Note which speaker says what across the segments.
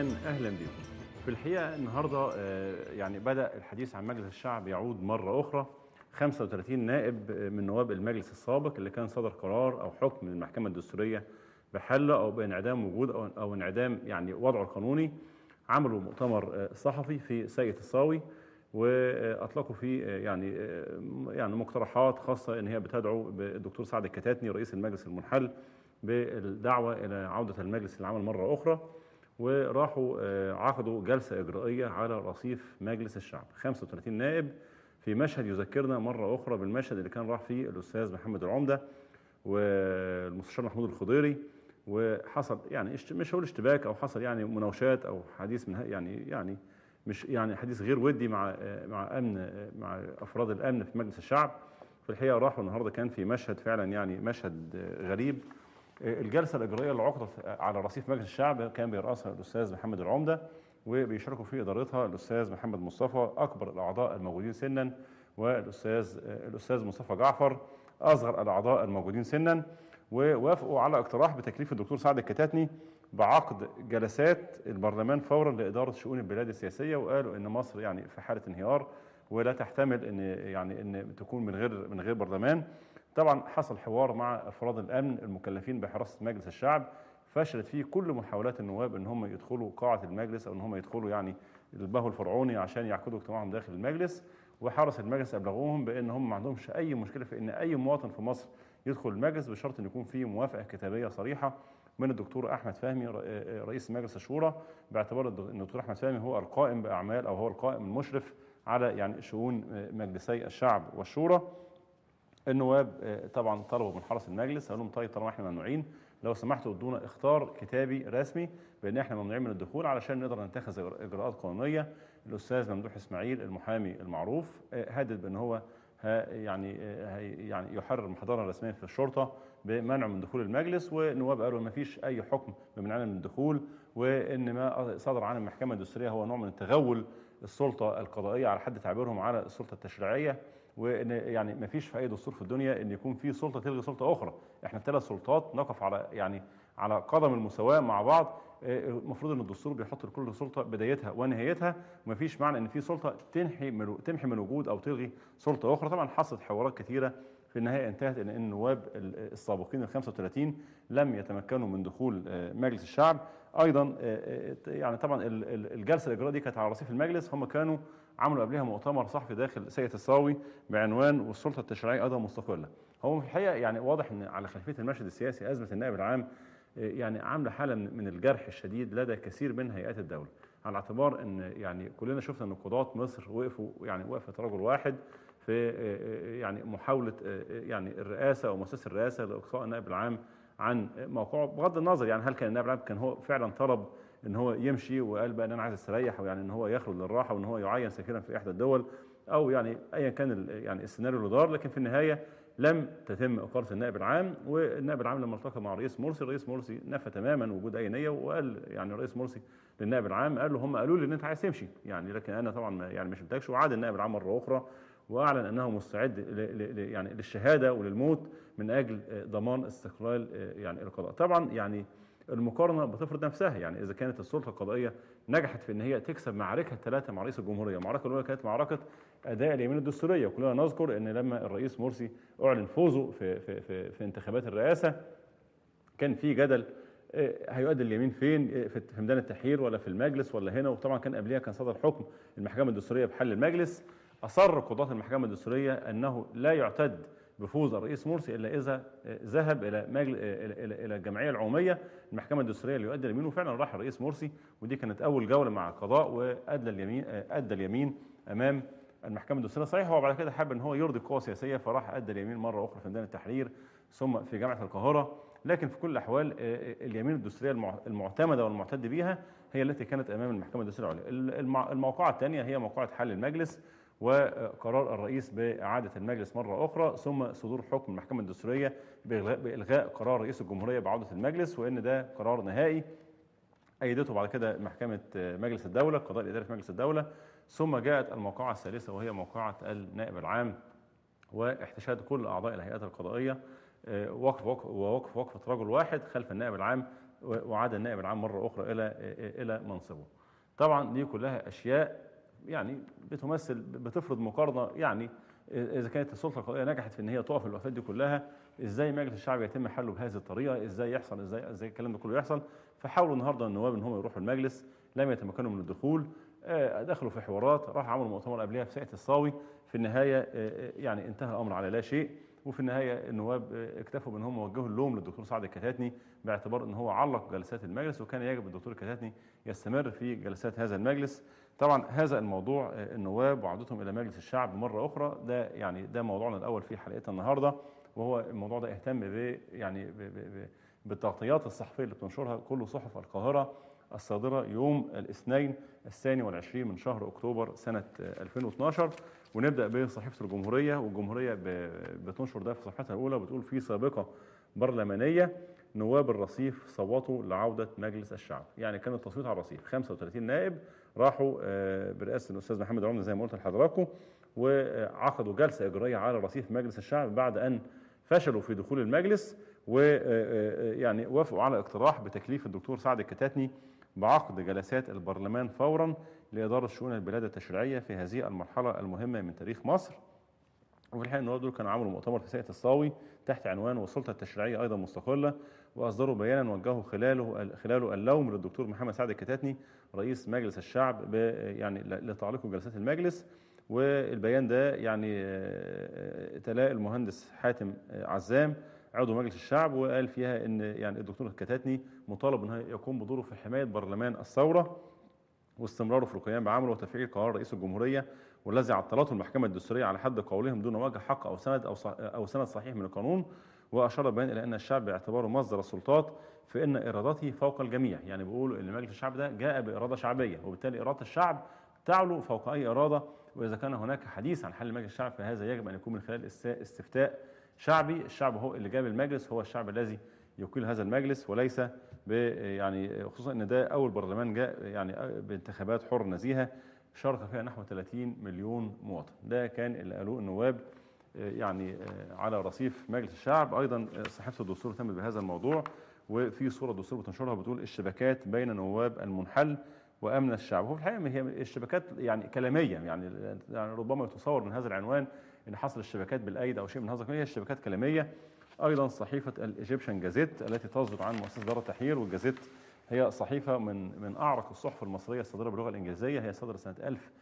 Speaker 1: الإسكان أهلا بكم في الحقيقة النهاردة آه، يعني بدأ الحديث عن مجلس الشعب يعود مرة أخرى 35 نائب من نواب المجلس السابق اللي كان صدر قرار أو حكم من المحكمة الدستورية بحله أو بانعدام وجود أو أو انعدام يعني وضعه القانوني عملوا مؤتمر آه، صحفي في ساقية الصاوي واطلقوا فيه آه، يعني آه، يعني مقترحات خاصه ان هي بتدعو بالدكتور سعد الكتاتني رئيس المجلس المنحل بالدعوه الى عوده المجلس للعمل مره اخرى وراحوا آه، عقدوا جلسه اجرائيه على رصيف مجلس الشعب 35 نائب في مشهد يذكرنا مره اخرى بالمشهد اللي كان راح فيه الاستاذ محمد العمده والمستشار محمود الخضيري وحصل يعني اشت- مش هقول اشتباك او حصل يعني مناوشات او حديث من ه- يعني يعني مش يعني حديث غير ودي مع مع امن مع افراد الامن في مجلس الشعب في الحقيقه راحوا النهارده كان في مشهد فعلا يعني مشهد غريب الجلسه الاجرائيه اللي عقدت على رصيف مجلس الشعب كان بيرأسها الاستاذ محمد العمده وبيشاركوا في ادارتها الاستاذ محمد مصطفى اكبر الاعضاء الموجودين سنا والاستاذ الاستاذ مصطفى جعفر اصغر الاعضاء الموجودين سنا ووافقوا على اقتراح بتكليف الدكتور سعد الكتاتني بعقد جلسات البرلمان فورا لاداره شؤون البلاد السياسيه وقالوا ان مصر يعني في حاله انهيار ولا تحتمل ان يعني ان تكون من غير من غير برلمان طبعا حصل حوار مع افراد الامن المكلفين بحراسه مجلس الشعب فشلت فيه كل محاولات النواب ان هم يدخلوا قاعه المجلس او ان هم يدخلوا يعني البهو الفرعوني عشان يعقدوا اجتماعهم داخل المجلس وحرس المجلس ابلغوهم بان هم ما عندهمش اي مشكله في ان اي مواطن في مصر يدخل المجلس بشرط ان يكون فيه موافقه كتابيه صريحه من الدكتور احمد فهمي ر- رئيس مجلس الشورى باعتبار الد- ان الدكتور احمد فهمي هو القائم باعمال او هو القائم المشرف على يعني شؤون مجلسي الشعب والشورى النواب آه، طبعا طلبوا من حرس المجلس قالوا لهم طيب طالما احنا ممنوعين لو سمحتوا ادونا اختار كتابي رسمي بان احنا ممنوعين من الدخول علشان نقدر نتخذ إجر- اجراءات قانونيه الاستاذ ممدوح اسماعيل المحامي المعروف آه، هدد بان هو ها يعني آه، هي- يعني يحرر محضرا رسميا في الشرطه بمنع من دخول المجلس والنواب قالوا ما فيش اي حكم بمنعنا من الدخول وان ما صدر عن المحكمه الدستوريه هو نوع من تغول السلطه القضائيه على حد تعبيرهم على السلطه التشريعيه وان يعني ما فيش في اي دستور في الدنيا ان يكون في سلطه تلغي سلطه اخرى احنا ثلاث سلطات نقف على يعني على قدم المساواه مع بعض آه، المفروض ان الدستور بيحط لكل سلطه بدايتها ونهايتها وما فيش معنى ان في سلطه تنحي من تمحي من وجود او تلغي سلطه اخرى طبعا حصلت حوارات كثيره في النهايه انتهت ان النواب ال- السابقين ال 35 لم يتمكنوا من دخول آه، مجلس الشعب ايضا آه، آه، يعني طبعا ال- ال- الجلسه الاجرائيه دي كانت على رصيف المجلس هم كانوا عملوا قبلها مؤتمر صحفي داخل سيد الصاوي بعنوان والسلطه التشريعيه ايضا مستقله هو في الحقيقه يعني واضح ان على خلفيه المشهد السياسي ازمه النائب العام آه، يعني عامله حاله من من الجرح الشديد لدى كثير من هيئات الدوله على اعتبار ان يعني كلنا شفنا ان قضاه مصر وقفوا يعني وقفه رجل واحد في آه، آه، يعني محاوله آه، آه، يعني الرئاسه او مؤسسه الرئاسه لاقصاء النائب العام عن موقعه بغض النظر يعني هل كان النائب العام كان هو فعلا طلب ان هو يمشي وقال بقى ان انا عايز استريح او يعني ان هو يخرج للراحه وان هو يعين سفيرا في احدى الدول او يعني ايا كان ال- يعني السيناريو اللي دار لكن في النهايه لم تتم اقاله النائب العام والنائب العام لما التقى مع رئيس مرسي الرئيس مرسي نفى تماما وجود اي نيه وقال يعني الرئيس مرسي للنائب العام قال له هم قالوا لي ان انت عايز تمشي يعني لكن انا طبعا ما- يعني مش متاكش وعاد النائب العام مره اخرى واعلن انه مستعد ل- ل- ل- يعني للشهاده وللموت من اجل آه، ضمان استقلال آه، يعني القضاء طبعا يعني المقارنه بتفرض نفسها يعني اذا كانت السلطه القضائيه نجحت في ان هي تكسب معاركها الثلاثه مع رئيس الجمهوريه المعركه الاولى كانت معركه اداء اليمين الدستوريه وكلنا نذكر ان لما الرئيس مرسي اعلن فوزه في في في, في انتخابات الرئاسه كان في جدل آه، هيؤدي اليمين فين آه، في في ميدان التحرير ولا في المجلس ولا هنا وطبعا كان قبلها كان صدر حكم المحكمه الدستوريه بحل المجلس اصر قضاه المحكمه الدستوريه انه لا يعتد بفوز الرئيس مرسي الا اذا آه، ذهب الى مجل... آه، الى الى إلى الجمعيه العموميه المحكمه الدستوريه اللي يؤدي اليمين وفعلا راح الرئيس مرسي ودي كانت اول جوله مع القضاء وادى اليمين آه، ادى اليمين امام المحكمه الدستوريه صحيح هو بعد كده حب ان هو يرضي القوى السياسيه فراح ادى اليمين مره اخرى في ميدان التحرير ثم في جامعه القاهره لكن في كل الاحوال آه، اليمين الدستوريه المع- المعتمده والمعتد بها هي التي كانت امام المحكمه الدستوريه العليا ال- المع- الموقعه الثانيه هي موقعه حل المجلس وقرار الرئيس باعاده المجلس مره اخرى ثم صدور حكم المحكمه الدستوريه بإلغاء- بالغاء قرار رئيس الجمهوريه بعوده المجلس وان ده قرار نهائي أيدته بعد كده محكمة مجلس الدولة القضاء الإداري في مجلس الدولة ثم جاءت الموقعة الثالثة وهي موقعة النائب العام واحتشاد كل أعضاء الهيئات القضائية آه، وقف وقف ووقف وقفة رجل واحد خلف النائب العام وعاد النائب العام مره اخرى الى الى منصبه. طبعا دي كلها اشياء يعني بتمثل بتفرض مقارنه يعني اذا كانت السلطه القضائيه نجحت في ان هي تقف الوفاه دي كلها ازاي مجلس الشعب يتم حله بهذه الطريقه ازاي يحصل ازاي ازاي الكلام ده كله يحصل فحاولوا النهارده النواب ان هم يروحوا المجلس لم يتمكنوا من الدخول دخلوا في حوارات راح عملوا مؤتمر قبلها في ساقية الصاوي في النهايه يعني انتهى الامر على لا شيء وفي النهايه النواب اكتفوا بان هم وجهوا اللوم للدكتور سعد الكتاتني باعتبار ان هو علق جلسات المجلس وكان يجب الدكتور الكتاتني يستمر في جلسات هذا المجلس طبعا هذا الموضوع النواب وعودتهم الى مجلس الشعب مره اخرى ده يعني ده موضوعنا الاول في حلقتنا النهارده وهو الموضوع ده اهتم ب يعني ب ب بالتغطيات الصحفيه اللي بتنشرها كل صحف القاهره الصادره يوم الاثنين الثاني والعشرين من شهر اكتوبر سنه 2012 ونبدا بصحيفه الجمهوريه والجمهوريه بتنشر ده في صفحتها الاولى بتقول في سابقه برلمانيه نواب الرصيف صوتوا لعوده مجلس الشعب يعني كان التصويت على الرصيف 35 نائب راحوا برئاسه الاستاذ محمد عمده زي ما قلت لحضراتكم وعقدوا جلسه اجرائيه على رصيف مجلس الشعب بعد ان فشلوا في دخول المجلس ويعني وافقوا على اقتراح بتكليف الدكتور سعد الكتاتني بعقد جلسات البرلمان فورا لإدارة شؤون البلاد التشريعية في هذه المرحلة المهمة من تاريخ مصر وفي الحقيقة النواب دول كانوا عملوا مؤتمر في ساقية الصاوي تحت عنوان والسلطة التشريعية أيضا مستقلة وأصدروا بيانا وجهوا خلاله خلاله اللوم للدكتور محمد سعد الكتاتني رئيس مجلس الشعب يعني لتعليق جلسات المجلس والبيان ده يعني تلاه المهندس حاتم عزام عضو مجلس الشعب وقال فيها ان يعني الدكتور الكتاتني مطالب انه يقوم بدوره في حمايه برلمان الثوره واستمراره في القيام بعمله وتفعيل قرار رئيس الجمهوريه والذي عطلته المحكمه الدستوريه على حد قولهم دون وجه حق او سند او او سند صحيح من القانون واشار البيان الى ان الشعب باعتباره مصدر السلطات فان ارادته فوق الجميع يعني بيقولوا ان مجلس الشعب ده جاء باراده شعبيه وبالتالي اراده الشعب تعلو فوق اي اراده واذا كان هناك حديث عن حل مجلس الشعب فهذا يجب ان يكون من خلال استفتاء شعبي الشعب هو اللي جاب المجلس هو الشعب الذي يوكل هذا المجلس وليس يعني خصوصا ان ده اول برلمان جاء يعني بانتخابات حر نزيهه شارك فيها نحو 30 مليون مواطن ده كان اللي قالوه النواب يعني على رصيف مجلس الشعب ايضا صحيفه الدستور اهتمت بهذا الموضوع وفي صوره الدستور بتنشرها بتقول الشبكات بين نواب المنحل وامن الشعب هو في الحقيقه هي الشبكات يعني كلاميه يعني يعني ربما يتصور من هذا العنوان ان حصل الشبكات بالايد او شيء من هذا هي الشبكات كلاميه ايضا صحيفه الايجيبشن جازيت التي تصدر عن مؤسسه دار التحرير والجازيت هي صحيفه من من اعرق الصحف المصريه الصادره باللغه الانجليزيه هي صدرت سنه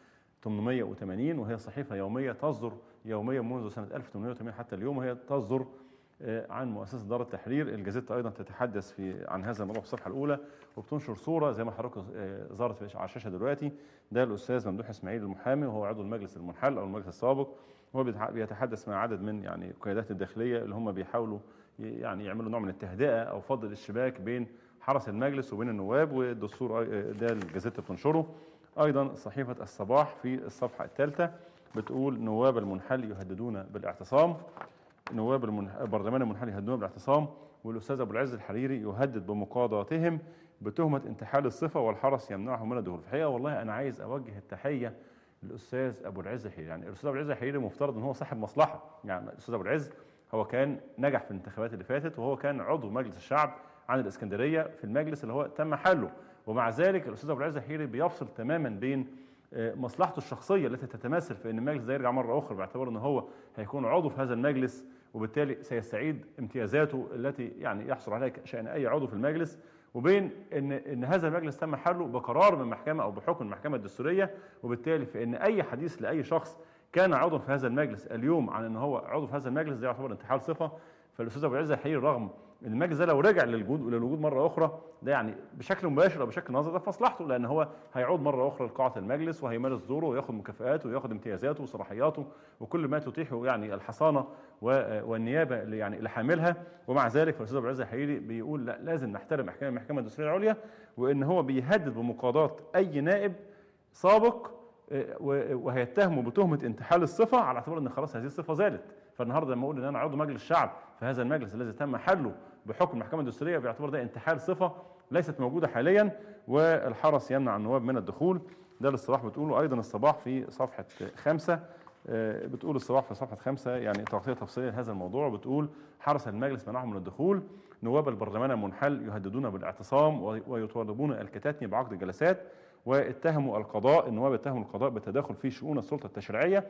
Speaker 1: 1880 وهي صحيفه يوميه تصدر يوميا منذ سنه 1880 حتى اليوم وهي تصدر عن مؤسسه دار التحرير الجازيتا ايضا تتحدث في عن هذا الموضوع في الصفحه الاولى وبتنشر صوره زي ما حضرتك ظهرت على الشاشه دلوقتي ده الاستاذ ممدوح اسماعيل المحامي وهو عضو المجلس المنحل او المجلس السابق هو بيتحدث مع عدد من يعني قيادات الداخليه اللي هم بيحاولوا يعني يعملوا نوع من التهدئه او فض الاشتباك بين حرس المجلس وبين النواب والدستور ده الجازيتا بتنشره ايضا صحيفه الصباح في الصفحه الثالثه بتقول نواب المنحل يهددون بالاعتصام نواب المنح... البرلمان المنحل يهددون بالاعتصام والاستاذ ابو العز الحريري يهدد بمقاضاتهم بتهمه انتحال الصفه والحرس يمنعهم من الدخول في الحقيقه والله انا عايز اوجه التحيه للاستاذ ابو العز الحريري يعني الاستاذ ابو العز الحريري مفترض ان هو صاحب مصلحه يعني الاستاذ ابو العز هو كان نجح في الانتخابات اللي فاتت وهو كان عضو مجلس الشعب عن الاسكندريه في المجلس اللي هو تم حله ومع ذلك الاستاذ ابو العز الحريري بيفصل تماما بين مصلحته الشخصيه التي تتمثل في ان المجلس ده يرجع مره اخرى باعتبار ان هو هيكون عضو في هذا المجلس وبالتالي سيستعيد امتيازاته التي يعني يحصل عليها شان اي عضو في المجلس وبين ان ان هذا المجلس تم حله بقرار من محكمه او بحكم المحكمه الدستوريه وبالتالي فان اي حديث لاي شخص كان عضو في هذا المجلس اليوم عن ان هو عضو في هذا المجلس ده يعتبر انتحال صفه فالاستاذ ابو العز الحقيقي رغم ان المجلس ده لو رجع للوجود للوجود مره اخرى ده يعني بشكل مباشر او بشكل نظري ده في مصلحته لان هو هيعود مره اخرى لقاعه المجلس وهيمارس دوره وياخد مكافآته وياخد امتيازاته وصلاحياته وكل ما تتيحه يعني الحصانه والنيابه اللي يعني اللي حاملها ومع ذلك فالاستاذ ابو العز الحقيقي بيقول لا لازم نحترم احكام المحكمه الدستوريه العليا وان هو بيهدد بمقاضاه اي نائب سابق وهيتهموا بتهمه انتحال الصفه على اعتبار ان خلاص هذه الصفه زالت فالنهارده لما اقول ان انا عضو مجلس الشعب في هذا المجلس الذي تم حله بحكم المحكمه الدستوريه باعتبار ده انتحال صفه ليست موجوده حاليا والحرس يمنع النواب من الدخول ده الاصطلاح بتقوله ايضا الصباح في صفحه خمسة آه، بتقول الصباح في صفحة خمسة يعني تغطية تفصيلية لهذا الموضوع بتقول حرص المجلس منعهم من الدخول نواب البرلمان المنحل يهددون بالاعتصام وي- ويطالبون الكتاتني بعقد جلسات واتهموا القضاء النواب اتهموا القضاء بالتدخل في شؤون السلطة التشريعية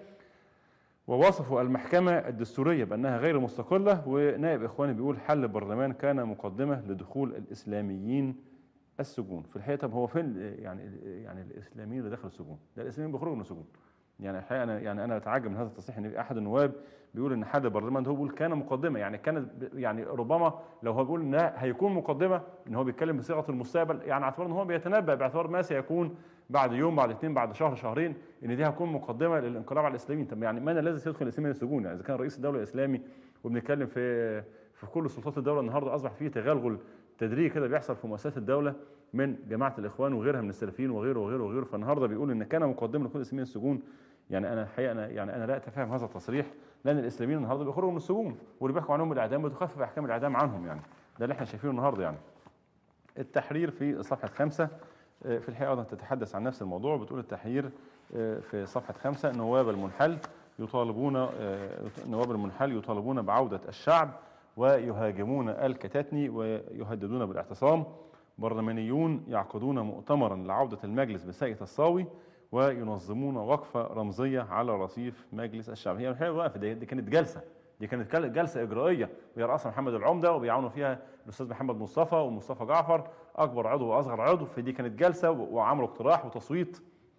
Speaker 1: ووصفوا المحكمة الدستورية بأنها غير مستقلة ونائب إخواني بيقول حل البرلمان كان مقدمة لدخول الإسلاميين السجون في الحقيقة طب هو فين يعني يعني الإسلاميين اللي دخلوا السجون ده الإسلاميين بيخرجوا من السجون يعني الحقيقة أنا يعني أنا أتعجب من هذا التصريح إن أحد النواب بيقول إن حل البرلمان ده هو بيقول كان مقدمة يعني كانت ب- يعني ربما لو هو بيقول إنها هيكون مقدمة إن هو بيتكلم بصيغة المستقبل يعني اعتبار إن هو بيتنبأ باعتبار ما سيكون بعد يوم بعد اثنين بعد شهر شهرين ان دي هتكون مقدمه للانقلاب على الاسلاميين طب يعني من الذي سيدخل الاسلاميين السجون يعني اذا كان رئيس الدوله اسلامي وبنتكلم في في كل سلطات الدوله النهارده اصبح فيه تغلغل تدريجي كده بيحصل في مؤسسات الدوله من جماعه الاخوان وغيرها من السلفيين وغيره وغيره وغيره فالنهارده بيقول ان كان مقدمه لكل الاسلاميين السجون يعني انا الحقيقه انا يعني انا لا اتفهم هذا التصريح لان الاسلاميين النهارده بيخرجوا من السجون واللي بيحكوا عنهم بالاعدام بتخفف احكام الاعدام عنهم يعني ده اللي احنا شايفينه النهارده يعني التحرير في صفحة خمسة آه، في الحقيقة أيضا تتحدث عن نفس الموضوع بتقول التحرير آه، في صفحة خمسة نواب المنحل يطالبون آه، نواب المنحل يطالبون بعودة الشعب ويهاجمون الكتاتني ويهددون بالاعتصام برلمانيون يعقدون مؤتمرا لعودة المجلس بساقية الصاوي وينظمون وقفة رمزية على رصيف مجلس الشعب هي الحقيقة وقفة دي, دي كانت جلسة دي كانت كل- جلسة إجرائية بيرأسها محمد العمدة وبيعاونوا فيها الأستاذ محمد مصطفى ومصطفى جعفر أكبر عضو وأصغر عضو فدي كانت جلسة و- وعملوا اقتراح وتصويت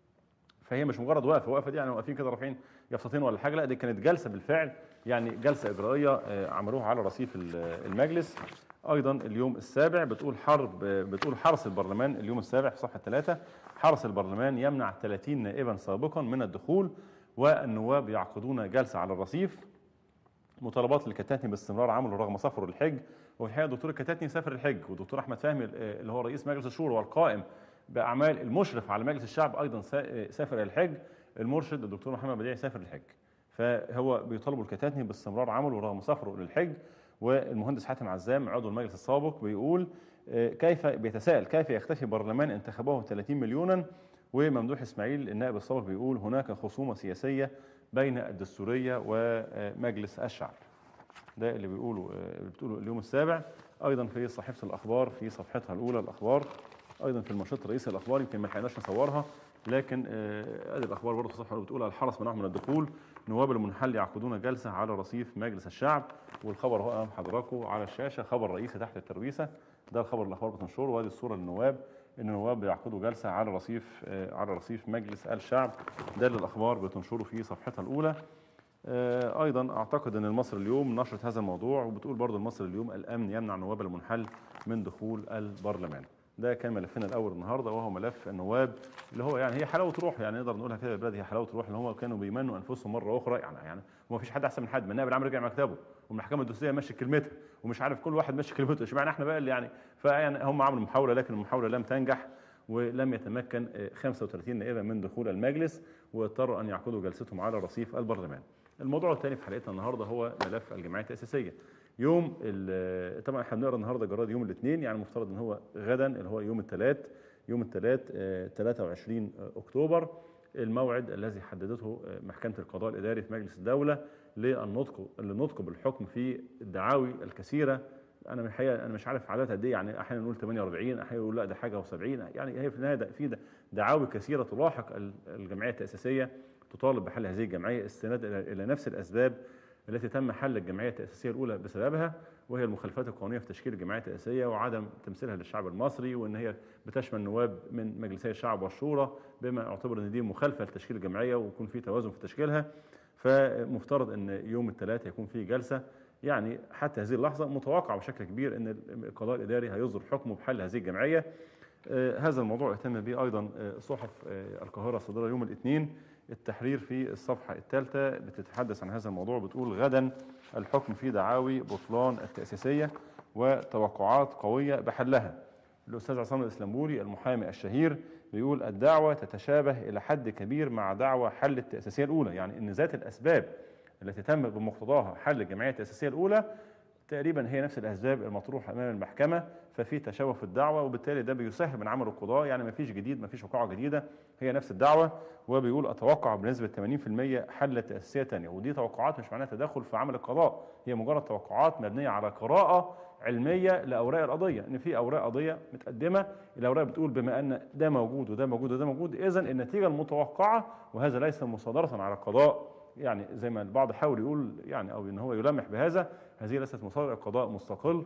Speaker 1: فهي مش مجرد وقفه وقفه دي يعني واقفين كده رافعين يافطتين ولا حاجه لا دي كانت جلسه بالفعل يعني جلسه اجرائيه آه، عملوها على رصيف ال- المجلس ايضا اليوم السابع بتقول حرب آه، بتقول حرس البرلمان اليوم السابع في صفحه ثلاثة حرس البرلمان يمنع 30 نائبا سابقا من الدخول والنواب يعقدون جلسه على الرصيف مطالبات الكتاتني باستمرار عمله رغم سفره الحج والحقيقه الدكتور الكتاتني سافر الحج والدكتور احمد فهمي آه، اللي هو رئيس مجلس الشورى والقائم باعمال المشرف على مجلس الشعب ايضا سا- آه، سافر الى الحج المرشد الدكتور محمد بديع سافر الحج فهو بيطالبوا الكتاتني باستمرار عمله رغم سفره للحج والمهندس حاتم عزام عضو المجلس السابق بيقول آه، كيف بيتساءل كيف يختفي برلمان انتخبوه 30 مليونا وممدوح اسماعيل النائب السابق بيقول هناك خصومه سياسيه بين الدستوريه ومجلس الشعب ده اللي بيقوله اللي بتقوله اليوم السابع ايضا في صحيفه الاخبار في صفحتها الاولى الاخبار ايضا في المنشط الرئيسي الاخبار يمكن ما لحقناش نصورها لكن آه، ادي الاخبار برضه في الصفحه اللي بتقول الحرس منعهم من الدخول نواب المنحل يعقدون جلسه على رصيف مجلس الشعب والخبر هو امام حضراتكم على الشاشه خبر رئيسي تحت الترويسه ده الخبر اللي الاخبار بتنشره وادي الصوره للنواب ان النواب بيعقدوا جلسه على رصيف آه، على رصيف مجلس الشعب ده اللي الاخبار بتنشره في صفحتها الاولى آه، ايضا اعتقد ان المصري اليوم نشرت هذا الموضوع وبتقول برضه المصري اليوم الامن يمنع نواب المنحل من دخول البرلمان ده كان ملفنا الاول النهارده وهو ملف النواب اللي هو يعني هي حلاوه روح يعني نقدر نقولها كده بالبلد هي حلاوه روح اللي هم كانوا بيمنوا انفسهم مره اخرى يعني يعني وما فيش حد احسن من حد ما النائب العام رجع مكتبه والمحكمه الدستوريه ماشي كلمتها ومش عارف كل واحد ماشي كلمته اشمعنى احنا بقى اللي يعني فيعني هم عملوا محاوله لكن المحاوله لم تنجح ولم يتمكن آه، 35 نائبا من دخول المجلس واضطروا ان يعقدوا جلستهم على رصيف البرلمان. الموضوع الثاني في حلقتنا النهارده هو ملف الجمعيه التاسيسيه. يوم ال- طبعا احنا بنقرا النهارده جراد يوم الاثنين يعني المفترض ان هو غدا اللي هو يوم الثلاث يوم الثلاث 23 اكتوبر الموعد الذي حددته آه، محكمه القضاء الاداري في مجلس الدوله للنطق للنطق بالحكم في الدعاوي الكثيره انا من الحقيقه انا مش عارف عددها قد ايه يعني احيانا نقول 48 احيانا نقول لا ده حاجه و70 يعني هي في النهايه ده- في ده- دعاوي كثيره تلاحق ال- الجمعيه التاسيسيه تطالب بحل هذه الجمعيه استناد الى إلى نفس الاسباب التي تم حل الجمعيه التاسيسيه الاولى بسببها وهي المخالفات القانونيه في تشكيل الجمعيه التاسيسيه وعدم تمثيلها للشعب المصري وان هي بتشمل نواب من مجلسي الشعب والشورى بما اعتبر ان دي مخالفه لتشكيل الجمعيه ويكون في توازن في تشكيلها فمفترض ان يوم الثلاثاء يكون في جلسه يعني حتى هذه اللحظه متوقع بشكل كبير ان القضاء الاداري هيصدر حكمه بحل هذه الجمعيه آه، هذا الموضوع اهتم به ايضا آه، صحف آه، القاهره الصادره يوم الاثنين التحرير في الصفحه الثالثه بتتحدث عن هذا الموضوع بتقول غدا الحكم في دعاوي بطلان التاسيسيه وتوقعات قويه بحلها الاستاذ عصام الاسلامبولي المحامي الشهير بيقول الدعوه تتشابه الى حد كبير مع دعوى حل التاسيسيه الاولى يعني ان ذات الاسباب التي تم بمقتضاها حل الجمعيه التاسيسيه الاولى تقريبا هي نفس الاسباب المطروحه امام المحكمه ففي تشابه في الدعوه وبالتالي ده بيسهل من عمل القضاء يعني ما فيش جديد ما فيش وقائع جديده هي نفس الدعوه وبيقول اتوقع بنسبه 80% حل تاسيسيه ثانيه ودي توقعات مش معناها تدخل في عمل القضاء هي مجرد توقعات مبنيه على قراءه علميه لاوراق القضيه ان في اوراق قضيه متقدمه الاوراق بتقول بما ان ده موجود وده موجود وده موجود اذا النتيجه المتوقعه وهذا ليس مصادره على القضاء يعني زي ما البعض حاول يقول يعني او ان هو يلمح بهذا هذه ليست مصادر القضاء مستقل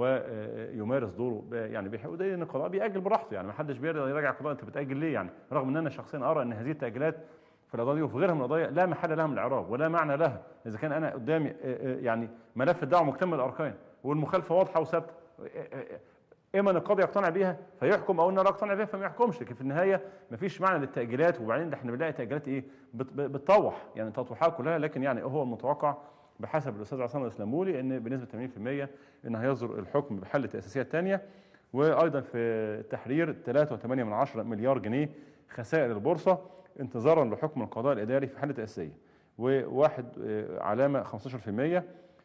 Speaker 1: ويمارس دوره ب- يعني بيحاول ده ان القضاء بيأجل براحته يعني ما حدش بيرضى يراجع القضاء انت بتأجل ليه يعني رغم ان انا شخصيا ارى ان هذه التأجيلات في القضايا دي وفي غيرها من القضايا لا محل لها من الاعراب ولا معنى لها اذا كان انا قدامي آه، آه، يعني ملف الدعوه مكتمل الاركان والمخالفه واضحه وثابته آه، آه، اما ان القاضي يقتنع بيها فيحكم او ان لا يقتنع بيها فما يحكمش لكن في النهايه مفيش معنى للتاجيلات وبعدين ده احنا بنلاقي تاجيلات ايه بت- بتطوح يعني تطويحات كلها لكن يعني هو المتوقع بحسب الاستاذ عصام الاسلامولي ان بنسبه 80% ان هيصدر الحكم بحل التاسيسيه الثانيه وايضا في التحرير 3.8 من عشرة مليار جنيه خسائر البورصه انتظارا لحكم القضاء الاداري في حل تاسيسيه وواحد آه، علامه 15%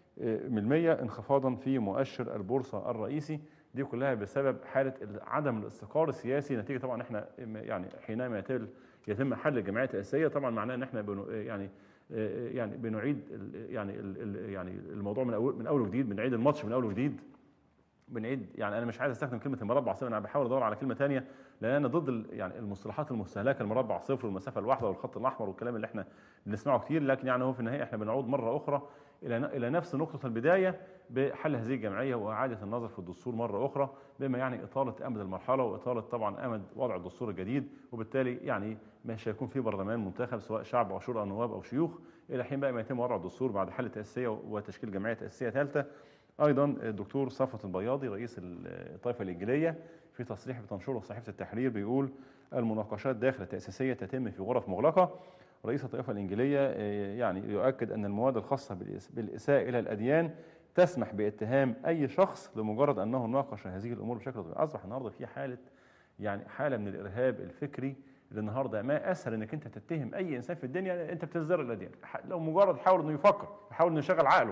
Speaker 1: من المية انخفاضا في مؤشر البورصة الرئيسي دي كلها بسبب حالة عدم الاستقرار السياسي نتيجة طبعا احنا يعني حينما يتم يتم حل الجمعية التأسيسية طبعا معناه ان احنا بنو يعني يعني بنعيد ال- يعني ال- ال- يعني الموضوع من اول من اول وجديد بنعيد الماتش من اول وجديد بنعيد يعني انا مش عايز استخدم كلمه المربع صفر انا بحاول ادور على كلمه ثانيه لان انا ضد ال- يعني المصطلحات المستهلكه المربع صفر والمسافه الواحده والخط الاحمر والكلام اللي احنا بنسمعه كتير لكن يعني هو في النهايه احنا بنعود مره اخرى الى ن- الى نفس نقطه البدايه بحل هذه الجمعيه واعاده النظر في الدستور مره اخرى بما يعني اطاله امد المرحله واطاله طبعا امد وضع الدستور الجديد وبالتالي يعني مش هيكون في برلمان منتخب سواء شعب او شورى او نواب او شيوخ الى حين بقى ما يتم وضع الدستور بعد حل تاسيسيه وتشكيل جمعيه تاسيسيه ثالثه ايضا الدكتور صفوت البياضي رئيس الطائفه الانجيليه في تصريح بتنشره صحيفه التحرير بيقول المناقشات داخل التاسيسيه تتم في غرف مغلقه رئيس الطائفه الانجيليه آه، يعني يؤكد ان المواد الخاصه بالإس- بالاساءه الى الاديان تسمح باتهام اي شخص لمجرد انه ناقش هذه الامور بشكل طبيعي اصبح النهارده في حاله يعني حاله من الارهاب الفكري اللي النهارده ما اسهل انك انت تتهم اي انسان في الدنيا انت بتزدر الاديان ح- لو مجرد حاول انه يفكر يحاول انه يشغل عقله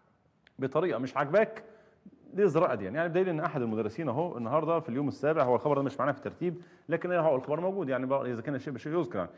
Speaker 1: بطريقه مش عاجباك دي ازراء اديان يعني بدليل ان احد المدرسين اهو النهارده في اليوم السابع هو الخبر ده مش معانا في الترتيب لكن هو الخبر موجود يعني بقى اذا كان الشيء بشيء يذكر يعني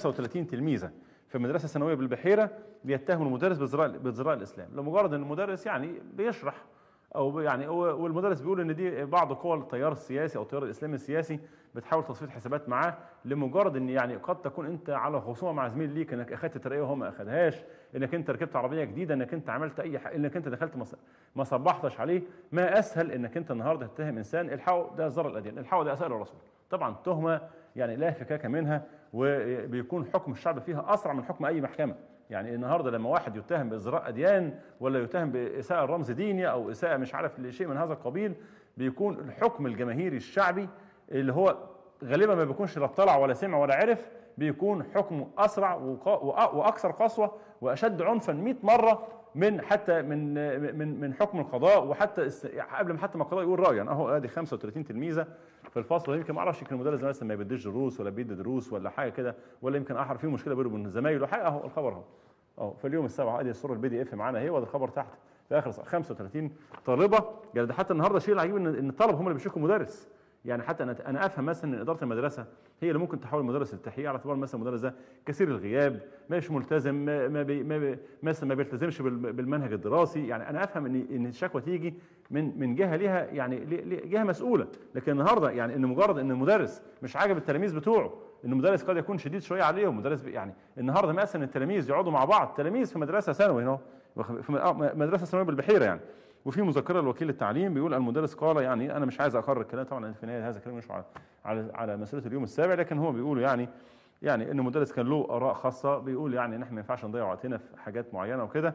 Speaker 1: 35 تلميذه في مدرسه ثانويه بالبحيره بيتهموا المدرس بازراء بازراء الاسلام لمجرد ان المدرس يعني بيشرح او بي- يعني هو- والمدرس بيقول ان دي بعض قوى التيار السياسي او التيار الاسلامي السياسي بتحاول تصفيه حسابات معاه لمجرد ان يعني قد تكون انت على خصومه مع زميل ليك انك اخذت ترقيه وهو ما اخذهاش انك انت ركبت عربيه جديده انك انت عملت اي حاجه انك انت دخلت مص- ما صبحتش عليه ما اسهل انك انت النهارده تتهم انسان الحقوا ده زر الاديان الحقوا ده اساء الرسول طبعا تهمه يعني لا فكاك منها وبيكون حكم الشعب فيها اسرع من حكم اي محكمه يعني النهارده لما واحد يتهم بازراء اديان ولا يتهم باساءه رمز ديني او اساءه مش عارف لشيء من هذا القبيل بيكون الحكم الجماهيري الشعبي اللي هو غالبا ما بيكونش لا اطلع ولا سمع ولا عرف بيكون حكمه اسرع وقا- وأ- واكثر قسوه واشد عنفا 100 مره من حتى من من من حكم القضاء وحتى است- قبل ما حتى ما القضاء يقول رايه يعني اهو ادي 35 تلميذه في الفصل يمكن ما اعرفش يمكن المدرس ده مثلا ما بيديش دروس ولا بيدي دروس ولا حاجه كده ولا يمكن احر فيه مشكله بينه وبين زمايله حاجه اهو الخبر اهو اهو في اليوم السابع ادي الصوره البي دي اف معانا اهي وادي الخبر تحت في اخر صفحة. 35 طالبه يعني ده حتى النهارده شيء العجيب ان ان الطلبه هم اللي بيشكوا المدرس يعني حتى انا انا افهم مثلا ان اداره المدرسه هي اللي ممكن تحول المدرس للتحقيق على اعتبار مثلا المدرس ده كثير الغياب مش ملتزم ما ما بي ما بي مثلا ما بيلتزمش بال- بالمنهج الدراسي يعني انا افهم ان ان الشكوى تيجي من من جهه ليها يعني لي- لي- جهه مسؤوله لكن النهارده يعني ان مجرد ان المدرس مش عاجب التلاميذ بتوعه ان المدرس قد يكون شديد شويه عليهم مدرس بي- يعني النهارده مثلا التلاميذ يقعدوا مع بعض تلاميذ في مدرسه ثانوي هنا في م- آه، مدرسه ثانويه بالبحيره يعني وفي مذكره لوكيل التعليم بيقول المدرس قال يعني انا مش عايز اقرر الكلام طبعا لأن في النهايه هذا الكلام مش على على على مسؤوليه اليوم السابع لكن هو بيقول يعني يعني ان المدرس كان له اراء خاصه بيقول يعني ان احنا ما ينفعش نضيع وقتنا في حاجات معينه وكده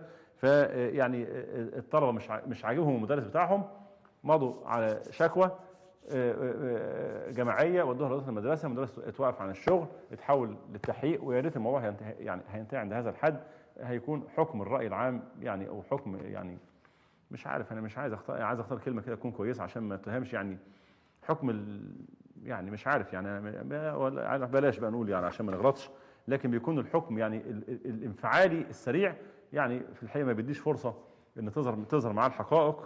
Speaker 1: فيعني الطلبه مش ع- مش عاجبهم المدرس بتاعهم مضوا على شكوى آه، آه، جماعيه ودوها لاداره المدرسه المدرس اتوقف عن الشغل اتحول للتحقيق ويا ريت الموضوع هينتهي يعني هينتهي عند هذا الحد هيكون حكم الراي العام يعني او حكم يعني مش عارف انا مش عايز اختار عايز اختار كلمه كده تكون كويسه عشان ما اتهمش يعني حكم ال يعني مش عارف يعني أنا ما- ولا عارف بلاش بقى نقول يعني عشان ما نغلطش لكن بيكون الحكم يعني ال- ال- الانفعالي السريع يعني في الحقيقه ما بيديش فرصه ان تظهر تظهر معاه الحقائق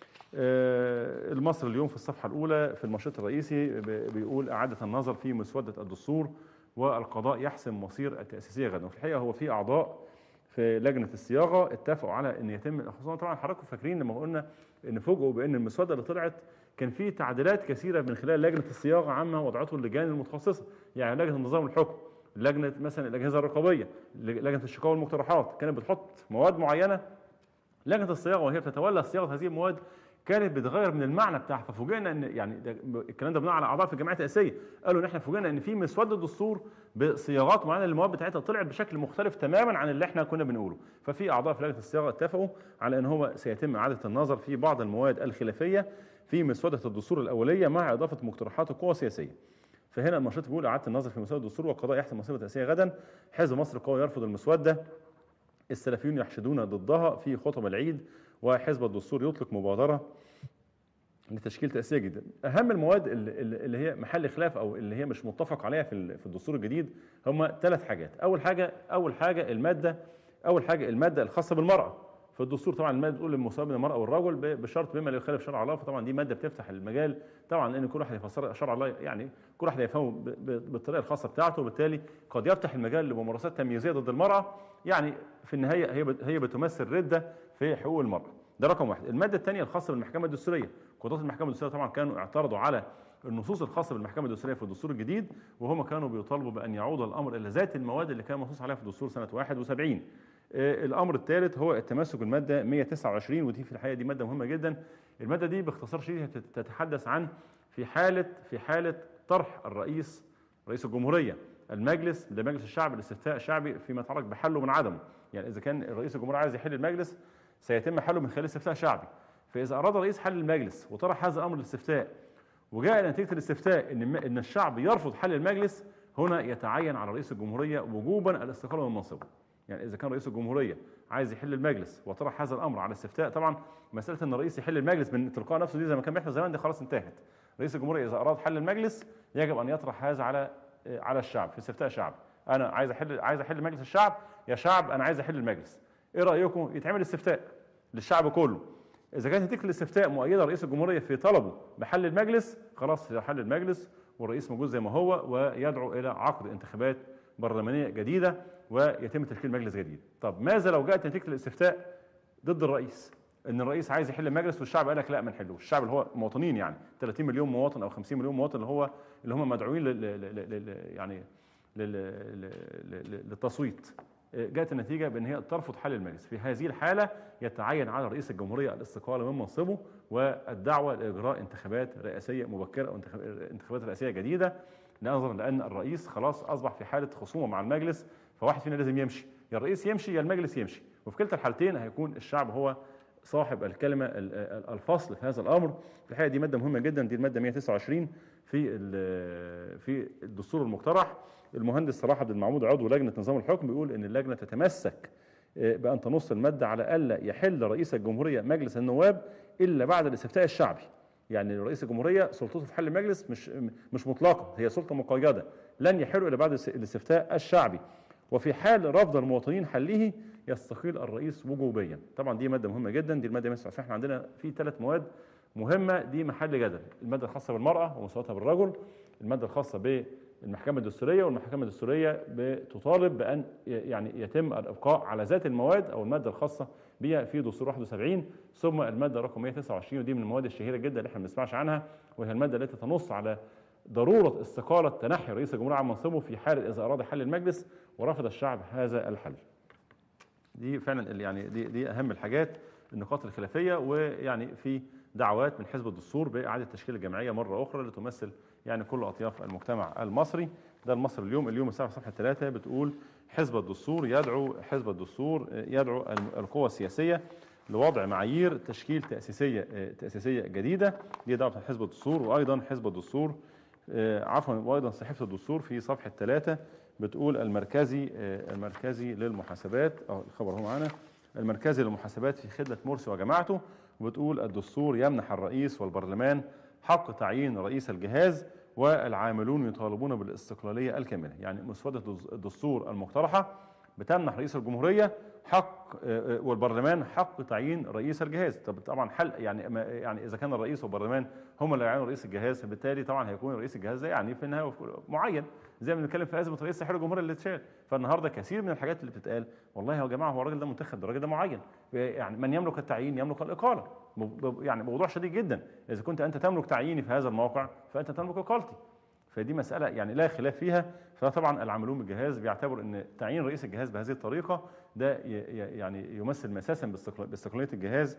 Speaker 1: آه، المصري اليوم في الصفحه الاولى في المنشط الرئيسي ب- بيقول اعاده النظر في مسوده الدستور والقضاء يحسم مصير التاسيسيه غدا وفي الحقيقه هو في اعضاء في لجنه الصياغه اتفقوا على ان يتم خصوصا طبعا حضراتكم فاكرين لما قلنا ان فوجئوا بان المسوده اللي طلعت كان في تعديلات كثيره من خلال لجنه الصياغه عما وضعته اللجان المتخصصه يعني لجنه نظام الحكم لجنه مثلا الاجهزه الرقابيه لجنه الشكاوى والمقترحات كانت بتحط مواد معينه لجنه الصياغه وهي بتتولى صياغه هذه المواد كانت بتغير من المعنى بتاعها ففوجئنا ان يعني ده الكلام ده بناء على اعضاء في الجمعيه التاسيسيه قالوا ان احنا فوجئنا ان في مسوده دستور بصياغات معينه للمواد بتاعتها طلعت بشكل مختلف تماما عن اللي احنا كنا بنقوله ففي اعضاء في لجنه الصياغه اتفقوا على ان هو سيتم اعاده النظر في بعض المواد الخلافيه في مسوده الدستور الاوليه مع اضافه مقترحات القوى السياسيه فهنا المنشط بيقول اعاده النظر في مسوده الدستور والقضاء يحسم مصير التاسيسيه غدا حزب مصر القوي يرفض المسوده السلفيون يحشدون ضدها في خطب العيد وحزب الدستور يطلق مبادرة لتشكيل تأسيسية جديدة أهم المواد اللي اللي هي محل خلاف أو اللي هي مش متفق عليها في ال- في الدستور الجديد هم ثلاث حاجات أول حاجة أول حاجة المادة أول حاجة المادة الخاصة بالمرأة في الدستور طبعا المادة بتقول المساواة بين المرأة والرجل ب- بشرط بما لا يخالف شرع الله فطبعا دي مادة بتفتح المجال طبعا لأن كل واحد يفسر شرع الله يعني كل واحد يفهمه ب- ب- بالطريقة الخاصة بتاعته وبالتالي قد يفتح المجال لممارسات تمييزية ضد المرأة يعني في النهاية هي بت- هي بتمثل ردة في حقوق المرأة ده رقم واحد المادة الثانية الخاصة بالمحكمة الدستورية قضاة المحكمة الدستورية طبعا كانوا اعترضوا على النصوص الخاصة بالمحكمة الدستورية في الدستور الجديد وهم كانوا بيطالبوا بأن يعود الأمر إلى ذات المواد اللي كان منصوص عليها في الدستور سنة 71 آه، الأمر الثالث هو التمسك بالمادة 129 ودي في الحقيقة دي مادة مهمة جدا المادة دي باختصار شديد هي تت- تتحدث عن في حالة في حالة طرح الرئيس رئيس الجمهورية المجلس لمجلس الشعب الاستفتاء الشعبي فيما يتعلق بحله من عدمه يعني إذا كان رئيس الجمهورية عايز يحل المجلس سيتم حله من خلال استفتاء شعبي فإذا أراد رئيس حل المجلس وطرح هذا الأمر للاستفتاء وجاء نتيجة الاستفتاء إن الم- إن الشعب يرفض حل المجلس هنا يتعين على رئيس الجمهورية وجوبا الاستقالة من منصبه يعني إذا كان رئيس الجمهورية عايز يحل المجلس وطرح هذا الأمر على استفتاء طبعا مسألة إن الرئيس يحل المجلس من تلقاء نفسه دي زي ما كان بيحصل زمان دي خلاص انتهت رئيس الجمهورية إذا أراد حل المجلس يجب أن يطرح هذا على على الشعب في استفتاء شعب أنا عايز أحل عايز أحل مجلس الشعب يا شعب أنا عايز أحل المجلس إيه رأيكم يتعمل استفتاء للشعب كله إذا كانت نتيجة الاستفتاء مؤيدة رئيس الجمهورية في طلبه بحل المجلس خلاص حل المجلس والرئيس موجود زي ما هو ويدعو إلى عقد انتخابات برلمانية جديدة ويتم تشكيل مجلس جديد طب ماذا لو جاءت نتيجة الاستفتاء ضد الرئيس ان الرئيس عايز يحل المجلس والشعب قال لك لا ما نحلوش الشعب اللي هو مواطنين يعني 30 مليون مواطن او 50 مليون مواطن اللي هو اللي هم مدعوين لل لل- لل- لل- يعني لل- لل- لل- للتصويت جاءت النتيجة بأن هي ترفض حل المجلس في هذه الحالة يتعين على رئيس الجمهورية الاستقالة من منصبه والدعوة لإجراء انتخابات رئاسية مبكرة أو انتخاب- انتخابات رئاسية جديدة نظرا لأن الرئيس خلاص أصبح في حالة خصومة مع المجلس فواحد فينا لازم يمشي يا الرئيس يمشي يا المجلس يمشي وفي كلتا الحالتين هيكون الشعب هو صاحب الكلمة ال- ال- الفصل في هذا الأمر في الحقيقة دي مادة مهمة جدا دي المادة 129 في ال- في الدستور المقترح المهندس صلاح عبد المعمود عضو لجنة نظام الحكم بيقول إن اللجنة تتمسك آه، بأن تنص المادة على ألا يحل رئيس الجمهورية مجلس النواب إلا بعد الاستفتاء الشعبي يعني رئيس الجمهورية سلطته في حل المجلس مش مش مطلقة هي سلطة مقيدة لن يحل إلا بعد الاستفتاء الشعبي وفي حال رفض المواطنين حله يستقيل الرئيس وجوبيا طبعا دي ماده مهمه جدا دي الماده 129 احنا عندنا في ثلاث مواد مهمه دي محل جدل الماده الخاصه بالمراه ومساواتها بالرجل الماده الخاصه بالمحكمه الدستوريه والمحكمه الدستوريه بتطالب بان ي- يعني يتم الابقاء على ذات المواد او الماده الخاصه بها في دستور 71 ثم الماده رقم 129 ودي من المواد الشهيره جدا اللي احنا ما بنسمعش عنها وهي الماده التي تنص على ضروره استقاله تنحي رئيس الجمهوريه عن منصبه في حال اذا اراد حل المجلس ورفض الشعب هذا الحل. دي فعلا اللي يعني دي دي اهم الحاجات النقاط الخلافيه ويعني في دعوات من حزب الدستور باعاده تشكيل الجمعيه مره اخرى لتمثل يعني كل اطياف المجتمع المصري ده المصري اليوم اليوم الساعه صفحه 3 بتقول حزب الدستور يدعو حزب الدستور يدعو القوى السياسيه لوضع معايير تشكيل تاسيسيه تاسيسيه جديده دي دعوه حزب الدستور وايضا حزب الدستور آه، عفوا وايضا صحيفه الدستور في صفحه 3 بتقول المركزي آه، المركزي للمحاسبات اه الخبر هو معانا المركزي للمحاسبات في خدمه مرسي وجماعته وبتقول الدستور يمنح الرئيس والبرلمان حق تعيين رئيس الجهاز والعاملون يطالبون بالاستقلاليه الكامله يعني مسوده الدستور المقترحه بتمنح رئيس الجمهوريه حق آه، آه، والبرلمان حق تعيين رئيس الجهاز طب طبعا حل يعني ما- يعني اذا كان الرئيس والبرلمان هم اللي يعينوا رئيس الجهاز فبالتالي طبعا هيكون رئيس الجهاز ده يعني في النهايه معين زي ما بنتكلم في ازمه رئيس تحرير الجمهوريه اللي اتشال فالنهارده كثير من الحاجات اللي بتتقال والله يا جماعه هو الراجل ده منتخب ده الراجل ده معين يعني من يملك التعيين يملك الاقاله ب- ب- يعني موضوع شديد جدا اذا كنت انت تملك تعييني في هذا الموقع فانت تملك اقالتي فدي مسألة يعني لا خلاف فيها فطبعا العاملون بالجهاز بيعتبروا ان تعيين رئيس الجهاز بهذه الطريقة ده ي- ي- يعني يمثل مساسا باستقلال- باستقلالية الجهاز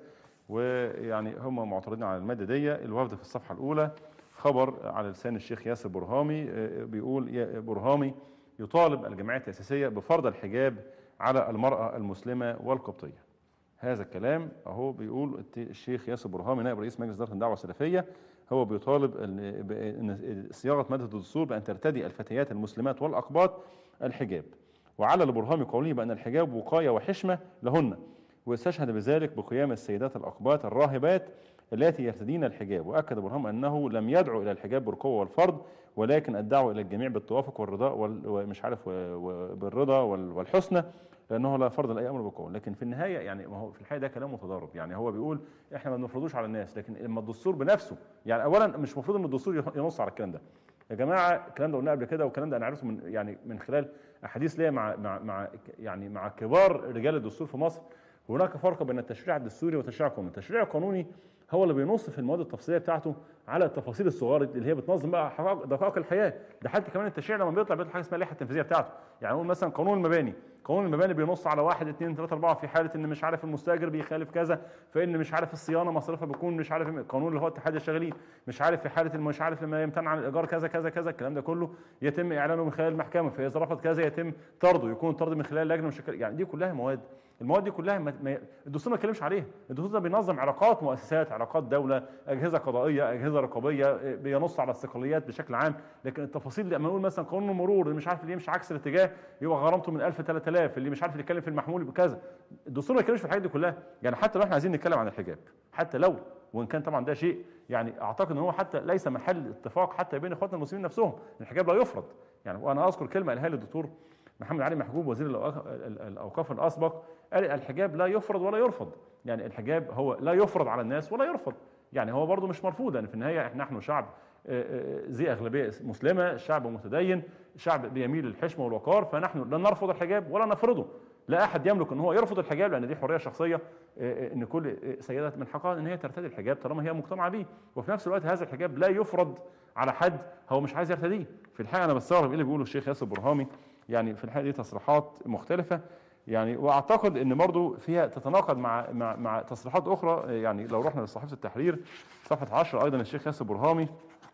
Speaker 1: ويعني هم معترضين على المادة دي الوفد في الصفحة الأولى خبر على لسان الشيخ ياسر برهامي آه، بيقول يا برهامي يطالب الجمعية التأسيسية بفرض الحجاب على المرأة المسلمة والقبطية هذا الكلام اهو بيقول الت- الشيخ ياسر برهامي نائب رئيس مجلس اداره الدعوه السلفيه هو بيطالب ال- بان صياغه ماده الدستور بان ترتدي الفتيات المسلمات والاقباط الحجاب وعلى البرهامي قوله بان الحجاب وقايه وحشمه لهن واستشهد بذلك بقيام السيدات الاقباط الراهبات التي يرتدين الحجاب واكد برهام انه لم يدعو الى الحجاب بالقوه والفرض ولكن الدعوه الى الجميع بالتوافق والرضا وال- ومش عارف و- و- بالرضا وال- والحسنى لانه لا فرض لاي امر بالقوه لكن في النهايه يعني ما هو في الحقيقه ده كلام متضارب يعني هو بيقول احنا ما بنفرضوش على الناس لكن لما الدستور بنفسه يعني اولا مش المفروض ان الدستور ينص على الكلام ده يا جماعه الكلام ده قلناه قبل كده والكلام ده انا عرفته من يعني من خلال احاديث ليا مع مع مع يعني مع كبار رجال الدستور في مصر هناك فرق بين التشريع الدستوري والتشريع القانوني التشريع القانوني هو اللي بينص في المواد التفصيليه بتاعته على التفاصيل الصغيره اللي هي بتنظم بقى حقائق- دقائق الحياه ده حتى كمان التشريع لما بيطلع بيطلع حاجه اسمها اللائحه التنفيذيه بتاعته يعني نقول مثلا قانون المباني قانون المباني بينص على واحد اثنين ثلاثة أربعة في حالة إن مش عارف المستأجر بيخالف كذا فإن مش عارف الصيانة مصاريفها بيكون مش عارف قانون اللي هو اتحاد الشغالين مش عارف في حالة مش عارف لما يمتنع عن الإيجار كذا كذا كذا الكلام ده كله يتم إعلانه من خلال المحكمة فإذا رفض كذا يتم طرده يكون طرد من خلال لجنة مش يعني دي كلها مواد المواد دي كلها ما ما- الدستور ما يتكلمش عليها الدستور ده بينظم علاقات مؤسسات علاقات دولة أجهزة قضائية أجهزة رقابية بينص على استقلاليات بشكل عام لكن التفاصيل لما نقول مثلا قانون المرور اللي مش عارف اللي يمشي عكس الاتجاه يبقى غرامته من 1000 ل 3000 اللي مش عارف اللي يتكلم في المحمول يبقى كذا الدستور ما يتكلمش في الحاجات دي كلها يعني حتى لو احنا عايزين نتكلم عن الحجاب حتى لو وان كان طبعا ده شيء يعني اعتقد ان هو حتى ليس محل اتفاق حتى بين اخواتنا المسلمين نفسهم الحجاب لا يفرض يعني وانا اذكر كلمه قالها لي الدكتور محمد علي محجوب وزير الأوقاف- ال- الاوقاف الاسبق قال الحجاب لا يفرض ولا يرفض يعني الحجاب هو لا يفرض على الناس ولا يرفض يعني هو برضه مش مرفوض لان في النهايه احنا نحن شعب آه، آه، ذي اغلبيه مسلمه شعب متدين شعب بيميل للحشمه والوقار فنحن لا نرفض الحجاب ولا نفرضه لا احد يملك ان هو يرفض الحجاب لان دي حريه شخصيه آه، آه، ان كل آه، سيده من حقها ان هي ترتدي الحجاب طالما هي مقتنعه به وفي نفس الوقت هذا الحجاب لا يفرض على حد هو مش عايز يرتديه في الحقيقه انا بستغرب ايه اللي بيقوله الشيخ ياسر برهامي يعني في الحقيقه دي تصريحات مختلفه يعني واعتقد ان برضو فيها تتناقض مع مع مع تصريحات اخرى يعني لو رحنا لصحيفه التحرير صفحه 10 ايضا الشيخ ياسر برهامي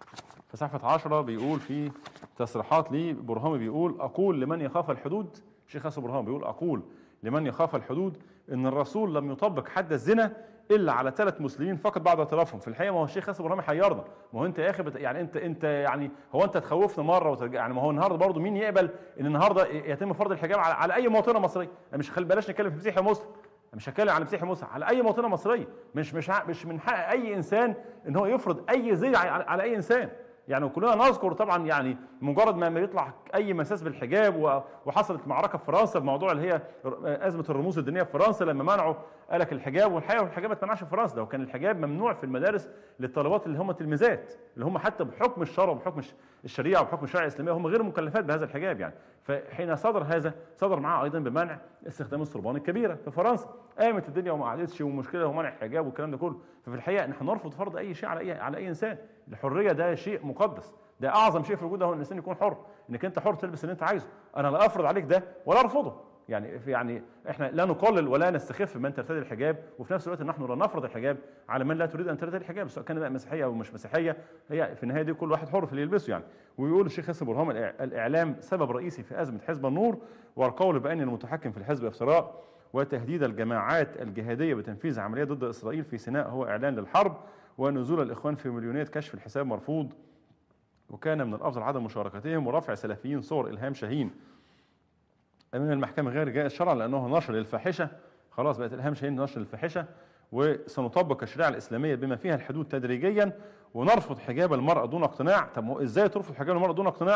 Speaker 1: في صفحه 10 بيقول في تصريحات ليه برهامي بيقول اقول لمن يخاف الحدود الشيخ ياسر برهامي بيقول اقول لمن يخاف الحدود ان الرسول لم يطبق حد الزنا الا على ثلاث مسلمين فقط بعد اعترافهم في الحقيقه ما هو الشيخ ياسر برهامي حيرنا ما هو انت يا اخي بت... يعني انت انت يعني هو انت تخوفنا مره وترجع يعني ما هو النهارده برضه مين يقبل ان النهارده يتم فرض الحجاب على, على اي مواطنه مصريه أنا مش خلي بلاش نتكلم في مسيحي مسلم أنا مش هتكلم على مسيحي مسلم على اي مواطنه مصريه مش مش ع- مش من حق اي انسان ان هو يفرض اي زي على, على اي انسان يعني كلنا نذكر طبعا يعني مجرد ما ما يطلع اي مساس بالحجاب و- وحصلت معركه في فرنسا بموضوع اللي هي ر- ازمه الرموز الدينيه في فرنسا لما منعوا قال لك الحجاب والحقيقه الحجاب ما اتمنعش في فرنسا ده وكان الحجاب ممنوع في المدارس للطالبات اللي هم تلميذات اللي هم حتى بحكم الشرع وبحكم الش- الشريعه وبحكم الشريعه الاسلاميه هم غير مكلفات بهذا الحجاب يعني فحين صدر هذا صدر معاه ايضا بمنع استخدام الصربان الكبيره في فرنسا قامت الدنيا وما قعدتش ومشكله ومنع الحجاب والكلام ده كله ففي الحقيقه نحن نرفض فرض اي شيء على اي على اي انسان الحريه ده شيء مقدس ده اعظم شيء في الوجود هو ان الانسان يكون حر انك انت حر تلبس اللي انت عايزه انا لا افرض عليك ده ولا ارفضه يعني في يعني احنا لا نقلل ولا نستخف من ترتدي الحجاب وفي نفس الوقت نحن لا نفرض الحجاب على من لا تريد ان ترتدي الحجاب سواء كان بقى مسيحيه او مش مسيحيه هي في النهايه دي كل واحد حر في اللي يلبسه يعني ويقول الشيخ ياسر برهام الإع- الاعلام سبب رئيسي في ازمه حزب النور والقول بان المتحكم في الحزب افتراء وتهديد الجماعات الجهاديه بتنفيذ عمليه ضد اسرائيل في سيناء هو اعلان للحرب ونزول الاخوان في مليونيه كشف الحساب مرفوض وكان من الافضل عدم مشاركتهم ورفع سلفيين صور الهام شاهين امام المحكمه غير جائز شرعا لانه نشر للفاحشه خلاص بقت الهام شاهين نشر للفاحشه وسنطبق الشريعه الاسلاميه بما فيها الحدود تدريجيا ونرفض حجاب المراه دون اقتناع طب ما هو ازاي ترفض حجاب المراه دون اقتناع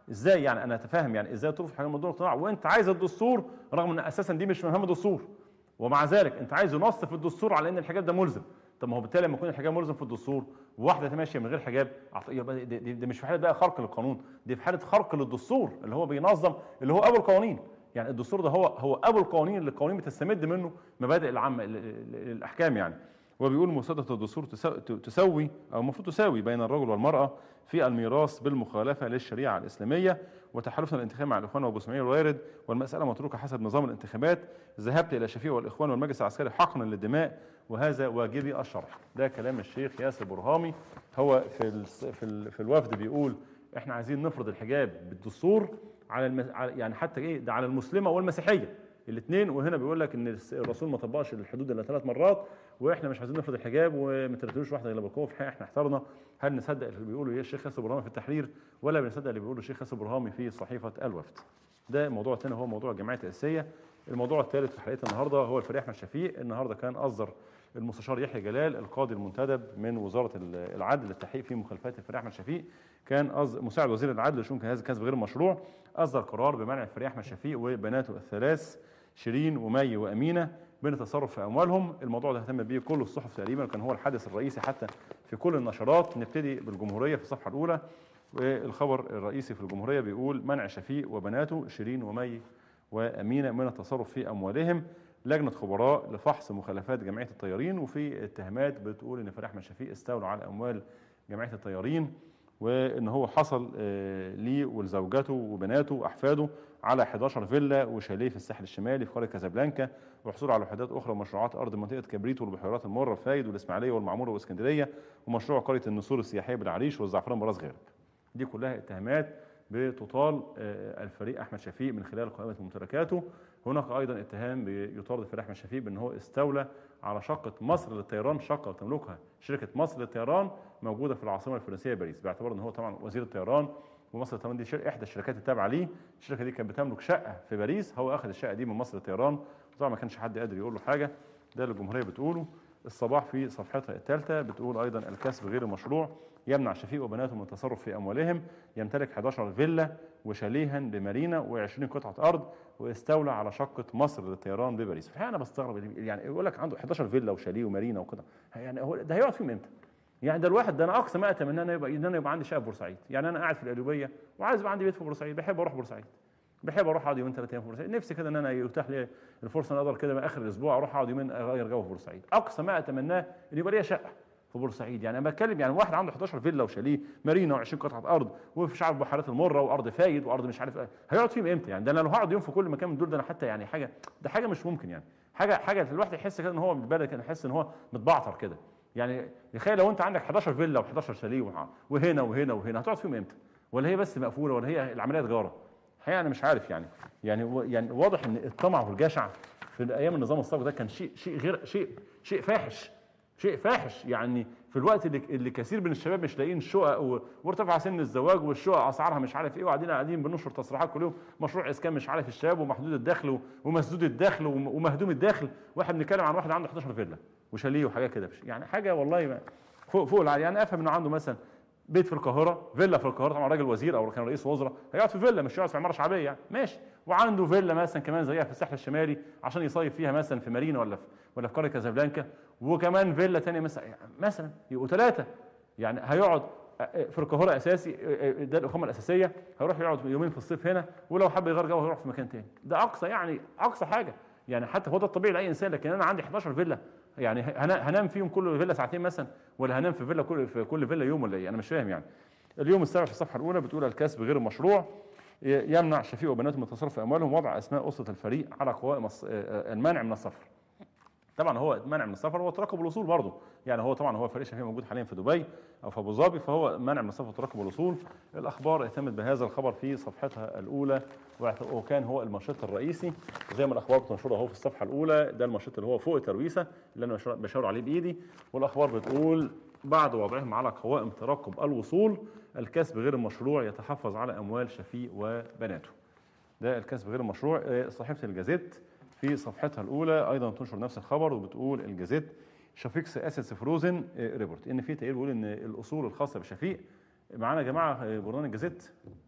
Speaker 1: ازاي يعني انا اتفاهم يعني ازاي ترفض حاجه من دون اقتناع وانت عايز الدستور رغم ان اساسا دي مش مهمه الدستور ومع ذلك انت عايز ينص في الدستور على ان الحجاب ده ملزم طب ما هو بالتالي لما يكون الحجاب ملزم في الدستور وواحده ماشيه من غير حجاب أعط- يبقى دي, دي, دي مش في حاله بقى خرق للقانون دي في حاله خرق للدستور اللي هو بينظم اللي هو ابو القوانين يعني الدستور ده هو هو ابو القوانين اللي القوانين بتستمد منه مبادئ العامه ال- ال- الاحكام يعني وبيقول مسودة الدستور تسا- تسوي او المفروض تساوي بين الرجل والمراه في الميراث بالمخالفه للشريعه الاسلاميه وتحالفنا الانتخاب مع الاخوان وابو اسماعيل وارد والمساله متروكه حسب نظام الانتخابات ذهبت الى شفيق والاخوان والمجلس العسكري حقنا للدماء وهذا واجبي الشرعي ده كلام الشيخ ياسر برهامي هو في ال في, ال في الوفد بيقول احنا عايزين نفرض الحجاب بالدستور على, الم... على يعني حتى ايه ده على المسلمه والمسيحيه الاثنين وهنا بيقول لك ان الس- الرسول ما طبقش الحدود الا ثلاث مرات واحنا مش عايزين نفرض الحجاب وما تردوش واحده الا بالقوه في الحقيقه احنا احترنا هل نصدق اللي بيقوله ايه الشيخ ياسر برهامي في التحرير ولا بنصدق اللي بيقوله الشيخ ياسر برهامي في صحيفه الوفد ده موضوع الثاني هو موضوع الجمعيه التاسيسيه الموضوع الثالث في حلقتنا النهارده هو الفريق احمد شفيق النهارده كان اصدر المستشار يحيى جلال القاضي المنتدب من وزاره ال- العدل للتحقيق في مخالفات الفريق احمد شفيق كان أص- مساعد وزير العدل لشؤون هذا الكسب غير المشروع اصدر قرار بمنع الفريق احمد شفيق وبناته الثلاث شيرين ومي وامينه من التصرف في اموالهم الموضوع ده اهتم به كل الصحف تقريبا كان هو الحدث الرئيسي حتى في كل النشرات نبتدي بالجمهوريه في الصفحه الاولى والخبر الرئيسي في الجمهوريه بيقول منع شفيق وبناته شيرين ومي وامينه من التصرف في اموالهم لجنه خبراء لفحص مخالفات جمعيه الطيارين وفي اتهامات بتقول ان فريق احمد شفيق استولى على اموال جمعيه الطيارين وان هو حصل آه، ليه ولزوجته وبناته واحفاده على 11 فيلا وشاليه في الساحل الشمالي في قريه كازابلانكا وحصول على وحدات اخرى ومشروعات ارض منطقه كبريت والبحيرات المره الفايد والاسماعيليه والمعموره واسكندريه ومشروع قريه النسور السياحيه بالعريش والزعفران براس غارب دي كلها اتهامات بتطال آه، الفريق احمد شفيق من خلال قائمه ممتلكاته هناك ايضا اتهام بيطارد الفريق احمد شفيق بان هو استولى على شقه مصر للطيران شقه تملكها شركه مصر للطيران موجوده في العاصمه الفرنسيه باريس باعتبار ان هو طبعا وزير الطيران ومصر للطيران دي شر... احدى الشركات التابعه ليه الشركه دي كانت بتملك شقه في باريس هو اخذ الشقه دي من مصر للطيران طبعا ما كانش حد قادر يقول له حاجه ده اللي الجمهوريه بتقوله الصباح في صفحتها الثالثه بتقول ايضا الكسب غير المشروع يمنع شفيق وبناته من التصرف في اموالهم يمتلك 11 فيلا وشاليها بمارينا و20 قطعه ارض واستولى على شقه مصر للطيران بباريس في الحقيقه انا بستغرب يعني يقول لك عنده 11 فيلا وشاليه ومارينا وكده يعني هو ده هيقعد فيهم امتى؟ يعني ده الواحد ده انا اقصى ما اتمنى ان انا يبقى ان انا يبقى عندي شقه في بورسعيد يعني انا قاعد في القليوبيه وعايز يبقى عندي بيت في بورسعيد بحب اروح بورسعيد بحب اروح اقعد يومين ثلاث ايام في بورسعيد نفسي كده ان انا يتاح لي الفرصه ان اقدر كده من اخر الاسبوع اروح اقعد يومين اغير جو في بورسعيد اقصى ما اتمناه ان يبقى ليا شقه في بورسعيد يعني انا بتكلم يعني واحد عنده 11 فيلا وشاليه مارينا و20 قطعه ارض وفي شعب بحيرات المره وارض فايد وارض مش عارف ايه هيقعد فيهم امتى يعني ده انا لو هقعد يوم في كل مكان من دول ده انا حتى يعني حاجه ده حاجه مش ممكن يعني حاجه حاجه الواحد يحس كده ان هو بالبلد كان يحس ان هو متبعتر كده يعني تخيل لو انت عندك 11 فيلا و11 شاليه وع- وهنا وهنا وهنا هتقعد فيهم امتى ولا هي بس مقفوله ولا هي العمليه تجاره الحقيقه انا مش عارف يعني يعني و- يعني واضح ان الطمع والجشع في ايام النظام السابق ده كان شيء شيء غير شيء شيء فاحش شيء فاحش يعني في الوقت اللي, اللي كثير من الشباب مش لاقيين شقق و- وارتفع سن الزواج والشقق اسعارها مش عارف ايه وقاعدين قاعدين بننشر تصريحات كل يوم مشروع اسكان مش عارف الشباب ومحدود الدخل و- ومسدود الدخل وم- ومهدوم الدخل واحد بنتكلم عن واحد عنده 11 فيلا وشاليه وحاجات كده يعني حاجه والله ما فوق فوق العالي يعني افهم انه عنده مثلا بيت في القاهره فيلا في القاهره طبعا راجل وزير او كان رئيس وزراء هيقعد في فيلا مش يقعد في عماره شعبيه يعني ماشي وعنده فيلا مثلا كمان زيها في الساحل الشمالي عشان يصيف فيها مثلا في مارينا ولا في ولا في قريه كازابلانكا وكمان فيلا ثانيه مثلا مثلا يبقوا ثلاثه يعني هيقعد في القاهره اساسي ده الاقامه الاساسيه هيروح يقعد يومين في الصيف هنا ولو حب يغير جو هيروح في مكان تاني ده اقصى يعني اقصى حاجه يعني حتى هو ده الطبيعي لاي انسان لكن انا عندي 11 فيلا يعني هنا- هنام فيهم كل فيلا ساعتين مثلا ولا هنام في فيلا كل في كل فيلا يوم ولا ايه انا مش فاهم يعني اليوم السابع في الصفحه الاولى بتقول الكسب غير مشروع يمنع شفيق وبناته من التصرف في اموالهم وضع اسماء اسره الفريق على قوائم الص- المنع من السفر طبعا هو منع من السفر هو ترقب الوصول برضه يعني هو طبعا هو فريق شفيق موجود حاليا في دبي او في ابو ظبي فهو منع من السفر وترقب الوصول الاخبار اهتمت بهذا الخبر في صفحتها الاولى واعت- وكان هو المنشط الرئيسي زي ما الاخبار بتنشرها اهو في الصفحه الاولى ده المنشط اللي هو فوق الترويسه اللي انا بشاور- بشاور عليه بايدي والاخبار بتقول بعد وضعهم على قوائم ترقب الوصول الكسب غير المشروع يتحفظ على اموال شفيق وبناته ده الكسب غير المشروع آه، صحيفه الجازيت في صفحتها الاولى ايضا تنشر نفس الخبر وبتقول الجازيت شفيق اسس فروزن آه، ريبورت ان في تقرير بيقول ان الاصول الخاصه بشفيق معانا يا جماعه آه، برنامج الجازيت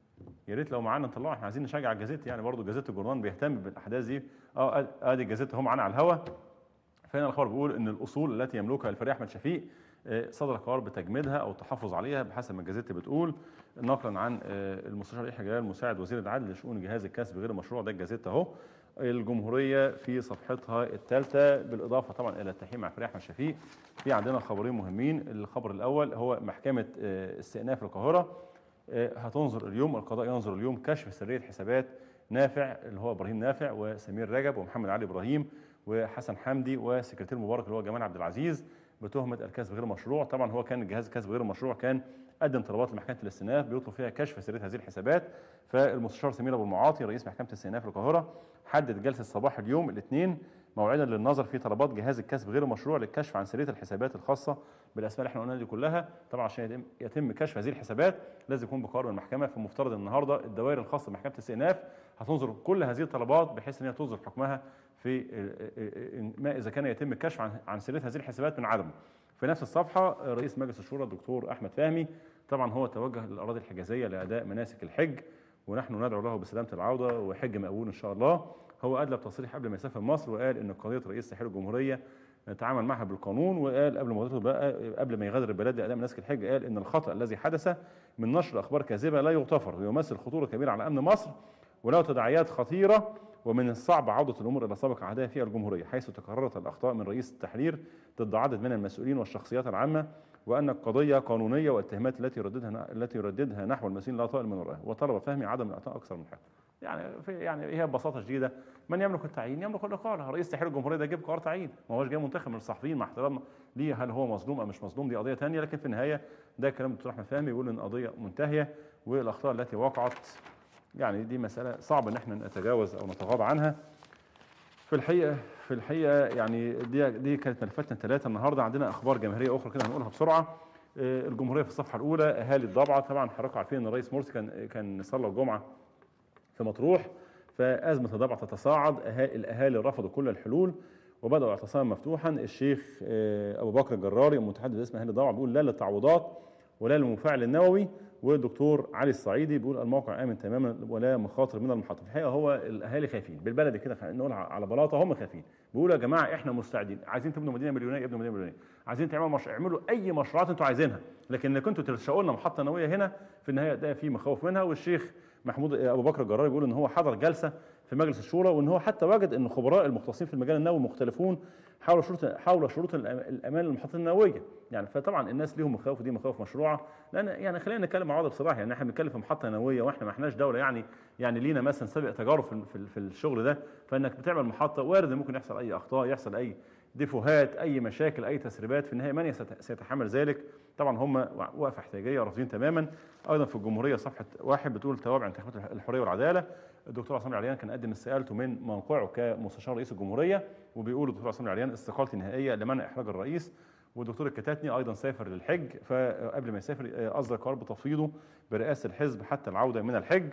Speaker 1: يا ريت لو معانا نطلعه احنا عايزين نشجع الجازيت يعني برضه جازيت الجورنال بيهتم بالاحداث دي اه آد- ادي الجازيت اهو معانا على الهوا فهنا الخبر بيقول ان الاصول التي يملكها الفريق احمد شفيق آه، صدر قرار بتجميدها او التحفظ عليها بحسب ما الجازيت بتقول نقلا عن آه، المستشار يحيى جلال مساعد وزير العدل لشؤون جهاز الكسب غير المشروع ده الجازيت اهو الجمهوريه في صفحتها الثالثه بالاضافه طبعا الى التحقيق مع فريق احمد شفيق في عندنا خبرين مهمين الخبر الاول هو محكمه آه، استئناف القاهره آه، هتنظر اليوم القضاء ينظر اليوم كشف سريه حسابات نافع اللي هو ابراهيم نافع وسمير رجب ومحمد علي ابراهيم وحسن حمدي وسكرتير مبارك اللي هو جمال عبد العزيز بتهمه الكسب غير مشروع طبعا هو كان جهاز الكسب غير مشروع كان قدم طلبات لمحكمه الاستئناف بيطلب فيها كشف سريه هذه الحسابات فالمستشار سمير ابو المعاطي رئيس محكمه الاستئناف القاهره حدد جلسه صباح اليوم الاثنين موعدا للنظر في طلبات جهاز الكسب غير المشروع للكشف عن سريه الحسابات الخاصه بالاسماء اللي احنا قلنا دي كلها طبعا عشان يتم, يتم كشف هذه الحسابات لازم يكون بقرار من المحكمه فمفترض النهارده الدوائر الخاصه بمحكمه الاستئناف هتنظر كل هذه الطلبات بحيث ان هي تصدر حكمها في ما اذا كان يتم الكشف عن عن سريه هذه الحسابات من عدمه. في نفس الصفحه رئيس مجلس الشورى الدكتور احمد فهمي طبعا هو توجه للاراضي الحجازيه لاداء مناسك الحج ونحن ندعو له بسلامه العوده وحج مقبول ان شاء الله. هو ادلى بتصريح قبل ما يسافر مصر وقال ان قضيه رئيس تحرير الجمهوريه نتعامل معها بالقانون وقال قبل ما بقى قبل ما يغادر البلد لاداء مناسك الحج قال ان الخطا الذي حدث من نشر اخبار كاذبه لا يغتفر ويمثل خطوره كبيره على امن مصر وله تداعيات خطيره ومن الصعب عودة الأمور إلى سابق عهدها فيها الجمهورية حيث تكررت الأخطاء من رئيس التحرير ضد عدد من المسؤولين والشخصيات العامة وأن القضية قانونية والاتهامات التي يرددها التي يرددها نحو المسؤولين لا طائل من وراءها وطلب فهمي عدم الإعطاء أكثر من حق يعني في يعني هي ببساطة شديدة من يملك التعيين يملك الإقالة رئيس تحرير الجمهورية ده جيب قرار تعيين ما هوش جاي منتخب من الصحفيين مع احترام ليه هل هو مظلوم أو مش مظلوم دي قضية ثانية لكن في النهاية ده كلام الدكتور أحمد فهمي بيقول إن قضية منتهية والأخطاء التي وقعت يعني دي مسألة صعب إن احنا نتجاوز أو نتغاضى عنها في الحقيقة في الحقيقة يعني دي دي كانت ملفاتنا الثلاثة النهاردة عندنا أخبار جماهيرية أخرى كده هنقولها بسرعة آه، الجمهورية في الصفحة الأولى أهالي الضبعة طبعا حضراتكم عارفين إن الرئيس مرسي كان كان صلى الجمعة في مطروح فأزمة الضبعة تتصاعد أها- الأهالي رفضوا كل الحلول وبدأوا اعتصاما مفتوحا الشيخ آه، أبو بكر الجراري المتحدث باسم أهالي الضبعة بيقول لا للتعويضات ولا للمفاعل النووي والدكتور علي الصعيدي بيقول الموقع امن تماما ولا مخاطر من المحطه الحقيقه هو الاهالي خايفين بالبلدي كده خلينا نقول على بلاطه هم خايفين بيقولوا يا جماعه احنا مستعدين عايزين تبنوا مدينه مليونيه ابنوا مدينه مليونيه عايزين تعملوا مش... اعملوا اي مشروعات انتوا عايزينها لكن انكم انتوا ترشقوا لنا محطه نوويه هنا في النهايه ده في مخاوف منها والشيخ محمود ابو بكر الجراري بيقول ان هو حضر جلسه في مجلس الشورى وان هو حتى وجد ان خبراء المختصين في المجال النووي مختلفون حول شروط حول شروط الأم- الامان للمحطات النوويه يعني فطبعا الناس ليهم مخاوف ودي مخاوف مشروعه لان يعني خلينا نتكلم مع بعض بصراحه يعني احنا بنتكلم في محطه نوويه واحنا ما احناش دوله يعني يعني لينا مثلا سابق تجارب في في, في الشغل ده فانك بتعمل محطه وارد إن ممكن يحصل اي اخطاء يحصل اي ديفوهات اي مشاكل اي تسريبات في النهايه من يست- سيتحمل ذلك طبعا هم وقفه احتجاجيه رافضين تماما ايضا في الجمهوريه صفحه واحد بتقول توابع انتخابات الحريه والعداله الدكتور عصام العريان كان قدم استقالته من موقعه كمستشار رئيس الجمهوريه وبيقول الدكتور عصام العريان استقالتي نهائيه لمنع احراج الرئيس والدكتور الكتاتني ايضا سافر للحج فقبل ما يسافر اصدر قرار بتفويضه برئاسه الحزب حتى العوده من الحج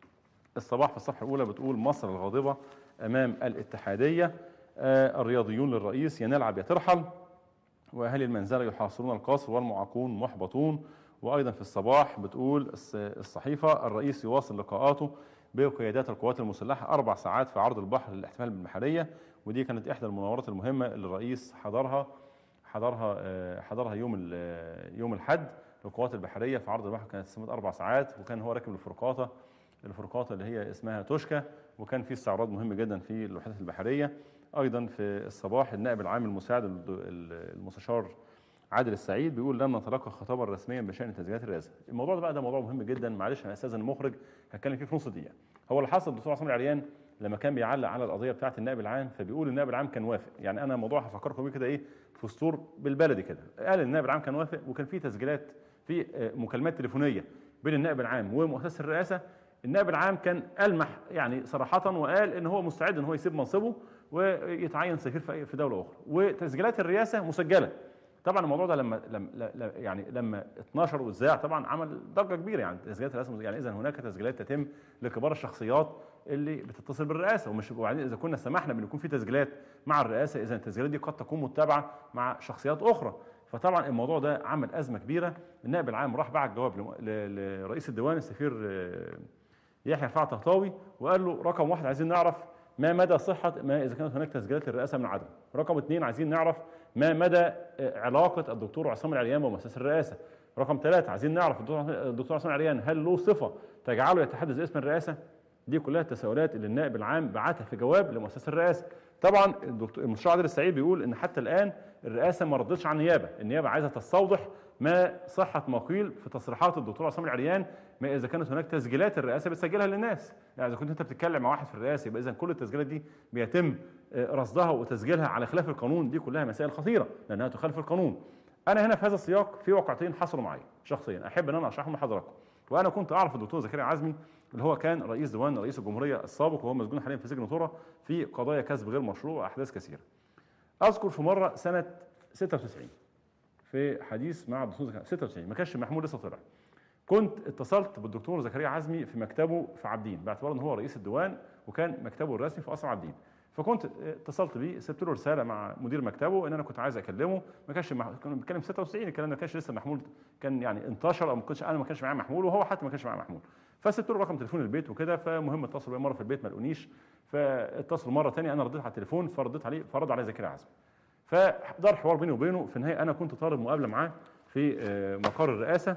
Speaker 1: الصباح في الصفحه الاولى بتقول مصر الغاضبه امام الاتحاديه آه، الرياضيون للرئيس يا نلعب يا ترحل واهالي المنزله يحاصرون القصر والمعاقون محبطون وايضا في الصباح بتقول الص- الصحيفه الرئيس يواصل لقاءاته بقيادات القوات المسلحه اربع ساعات في عرض البحر للاحتفال بالبحريه ودي كانت احدى المناورات المهمه اللي الرئيس حضرها حضرها آه، حضرها يوم ال- يوم الاحد للقوات البحريه في عرض البحر كانت استمرت اربع ساعات وكان هو راكب الفرقاطه الفرقاطه اللي هي اسمها توشكا وكان في استعراض مهم جدا في الوحدات البحريه ايضا في الصباح النائب العام المساعد الد- ال- المستشار عادل السعيد بيقول لن نتلقى خطابا رسميا بشان تسجيلات الرئاسه الموضوع ده بقى ده موضوع مهم جدا معلش انا استاذن المخرج هتكلم فيه في نص دقيقه هو اللي حصل الدكتور عصام العريان لما كان بيعلق على القضيه بتاعه النائب العام فبيقول النائب العام كان وافق يعني انا موضوع هفكركم بيه كده ايه في سطور بالبلدي كده قال النائب العام كان وافق وكان في تسجيلات في آه، مكالمات تليفونيه بين النائب العام ومؤسسه الرئاسه النائب العام كان المح يعني صراحه وقال ان هو مستعد ان هو يسيب منصبه ويتعين سفير في أي- في دوله اخرى وتسجيلات الرئاسه مسجله طبعا الموضوع ده لما لما ل- يعني لما اتنشر واتذاع طبعا عمل ضجه كبيره يعني تسجيلات الرئاسه يعني اذا هناك تسجيلات تتم لكبار الشخصيات اللي بتتصل بالرئاسه ومش وبعدين اذا كنا سمحنا بان يكون في تسجيلات مع الرئاسه اذا التسجيلات دي قد تكون متبعه مع شخصيات اخرى فطبعا الموضوع ده عمل ازمه كبيره النائب العام راح بعت جواب لم- ل- لرئيس الديوان السفير آه، يحيى رفاعة طهطاوي وقال له رقم واحد عايزين نعرف ما مدى صحة ما إذا كانت هناك تسجيلات للرئاسة من عدم رقم اثنين عايزين نعرف ما مدى آه، علاقة الدكتور عصام العريان بمؤسسة الرئاسة رقم ثلاثة عايزين نعرف الدكتور الدكتور عصام العريان هل له صفة تجعله يتحدث باسم الرئاسة دي كلها التساؤلات اللي النائب العام بعتها في جواب لمؤسسة الرئاسة طبعا الدكتور المستشار عادل السعيد بيقول ان حتى الان الرئاسه ما ردتش على النيابه النيابه عايزه تستوضح ما صحه ما قيل في تصريحات الدكتور عصام العريان ما اذا كانت هناك تسجيلات الرئاسه بتسجلها للناس يعني اذا كنت انت بتتكلم مع واحد في الرئاسه يبقى اذا كل التسجيلات دي بيتم آه، رصدها وتسجيلها على خلاف القانون دي كلها مسائل خطيره لانها تخالف القانون انا هنا في هذا السياق في واقعتين حصلوا معايا شخصيا احب ان انا اشرحهم لحضراتكم وانا كنت اعرف الدكتور زكريا عزمي اللي هو كان رئيس ديوان رئيس الجمهوريه السابق وهو مسجون حاليا في سجن طوره في قضايا كسب غير مشروع واحداث كثيره اذكر في مره سنه 96 في حديث مع الدكتور زكريا 96 ما كانش محمود لسه طلع كنت اتصلت بالدكتور زكريا عزمي في مكتبه في عابدين باعتبار ان هو رئيس الديوان وكان مكتبه الرسمي في قصر عابدين فكنت اتصلت بيه سبت له رساله مع مدير مكتبه ان انا كنت عايز اكلمه ما كانش مح... كنا بنتكلم في 96 الكلام ده ما كانش لسه محمول كان يعني انتشر او ما كنتش انا ما كانش معايا محمول وهو حتى ما كانش معاه محمول فسبت له رقم تليفون البيت وكده فمهم اتصل بيا مره في البيت ما لقونيش فاتصلوا مره ثانيه انا رديت على التليفون فرديت عليه فرد علي زكريا عزمي فدار حوار بيني وبينه في النهايه انا كنت طالب مقابله معاه في آه، مقر الرئاسه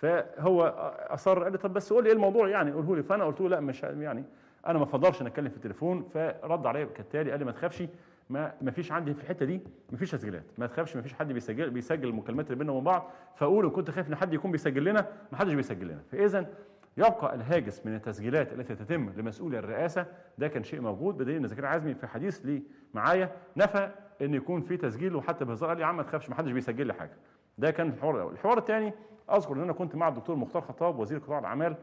Speaker 1: فهو اصر قال لي طب بس قول لي ايه الموضوع يعني قوله لي فانا قلت له لا مش يعني انا ما افضلش نتكلم في التليفون فرد عليا كالتالي قال لي ما تخافش ما ما فيش عندي في الحته دي ما فيش تسجيلات ما تخافش ما فيش حد بيسجل بيسجل المكالمات اللي بيننا وبين بعض فاقول ان كنت خايف ان حد يكون بيسجل لنا ما حدش بيسجل لنا فاذا يبقى الهاجس من التسجيلات التي تتم لمسؤولي الرئاسه ده كان شيء موجود بدليل ان زكريا عزمي في حديث لي معايا نفى ان يكون في تسجيل وحتى بهزار قال لي يا عم ما تخافش ما حدش بيسجل لي حاجه ده كان الحوار الاول الحوار الثاني اذكر ان انا كنت مع الدكتور مختار خطاب وزير قطاع الاعمال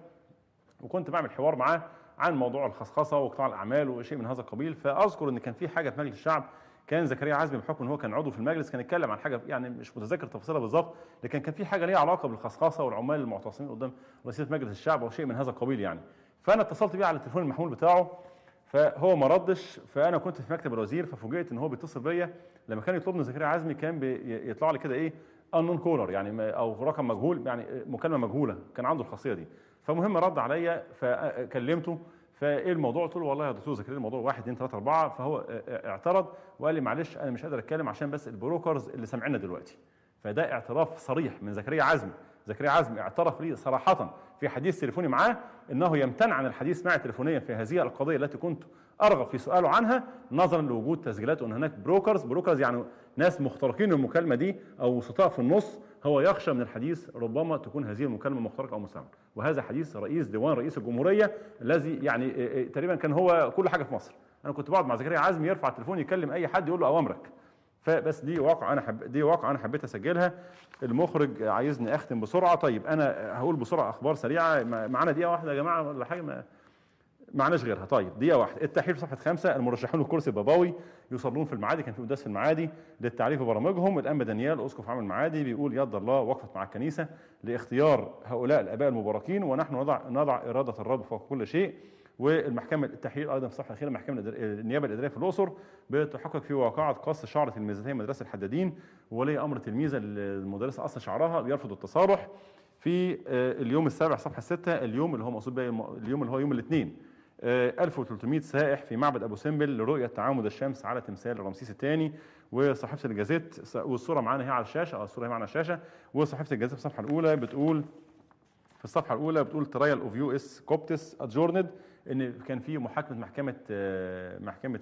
Speaker 1: وكنت بعمل حوار معاه عن موضوع الخصخصه وقطاع الاعمال وشيء من هذا القبيل فاذكر ان كان في حاجه في مجلس الشعب كان زكريا عزمي بحكم ان هو كان عضو في المجلس كان يتكلم عن حاجه يعني مش متذكر تفاصيلها بالظبط لكن كان في حاجه ليها علاقه بالخصخصه والعمال المعتصمين قدام رئيسيه مجلس الشعب او شيء من هذا القبيل يعني فانا اتصلت بيه على التليفون المحمول بتاعه فهو ما ردش فانا كنت في مكتب الوزير ففوجئت ان هو بيتصل بيا لما كان يطلبني زكريا عزمي كان بيطلع لي كده ايه انون كولر يعني او رقم مجهول يعني مكالمه مجهوله كان عنده الخاصيه دي فمهم رد عليا فكلمته فايه الموضوع قلت له والله يا دكتور زكريا الموضوع 1 2 3 4 فهو اعترض وقال لي معلش انا مش قادر اتكلم عشان بس البروكرز اللي سامعيننا دلوقتي فده اعتراف صريح من زكريا عزمي زكريا عزمي اعترف لي صراحه في حديث تليفوني معاه انه يمتنع عن الحديث معي تليفونيا في هذه القضيه التي كنت ارغب في سؤاله عنها نظرا لوجود تسجيلات وان هناك بروكرز بروكرز يعني ناس مخترقين المكالمه دي او وسطاء في النص هو يخشى من الحديث ربما تكون هذه المكالمه مخترقه او مسامه وهذا حديث رئيس ديوان رئيس الجمهوريه الذي يعني تقريبا كان هو كل حاجه في مصر انا كنت بقعد مع زكريا عزمي يرفع التليفون يكلم اي حد يقول له اوامرك فبس دي واقع انا حب دي واقع انا حبيت اسجلها المخرج عايزني اختم بسرعه طيب انا هقول بسرعه اخبار سريعه معانا دقيقه واحده يا جماعه ولا حاجه ما معناش غيرها طيب دقيقه واحده التحرير في صفحه خمسه المرشحون لكرسي الباباوي يصلون في المعادي كان في قداس في المعادي للتعريف ببرامجهم الانبا دانيال اسقف عام المعادي بيقول يد الله وقفت مع الكنيسه لاختيار هؤلاء الاباء المباركين ونحن نضع نضع اراده الرب فوق كل شيء والمحكمه التحرير ايضا في الصفحه الاخيره محكمه النيابه الاداريه في الاقصر بتحقق في واقعه قص شعر تلميذتي مدرسه الحدادين وولي امر تلميذه المدرسه قص شعرها بيرفض التصالح في اليوم السابع صفحه 6 اليوم اللي هو مقصود به اليوم اللي هو يوم الاثنين 1300 سائح في معبد ابو سمبل لرؤيه تعامد الشمس على تمثال رمسيس الثاني وصحيفه الجازيت والصوره معانا هي على الشاشه اه الصوره هي معانا على الشاشه وصحيفه الجازيت في الصفحه الاولى بتقول في الصفحه الاولى بتقول ترايل اوف يو اس كوبتس ادجورند ان كان في محاكمه محكمه محكمه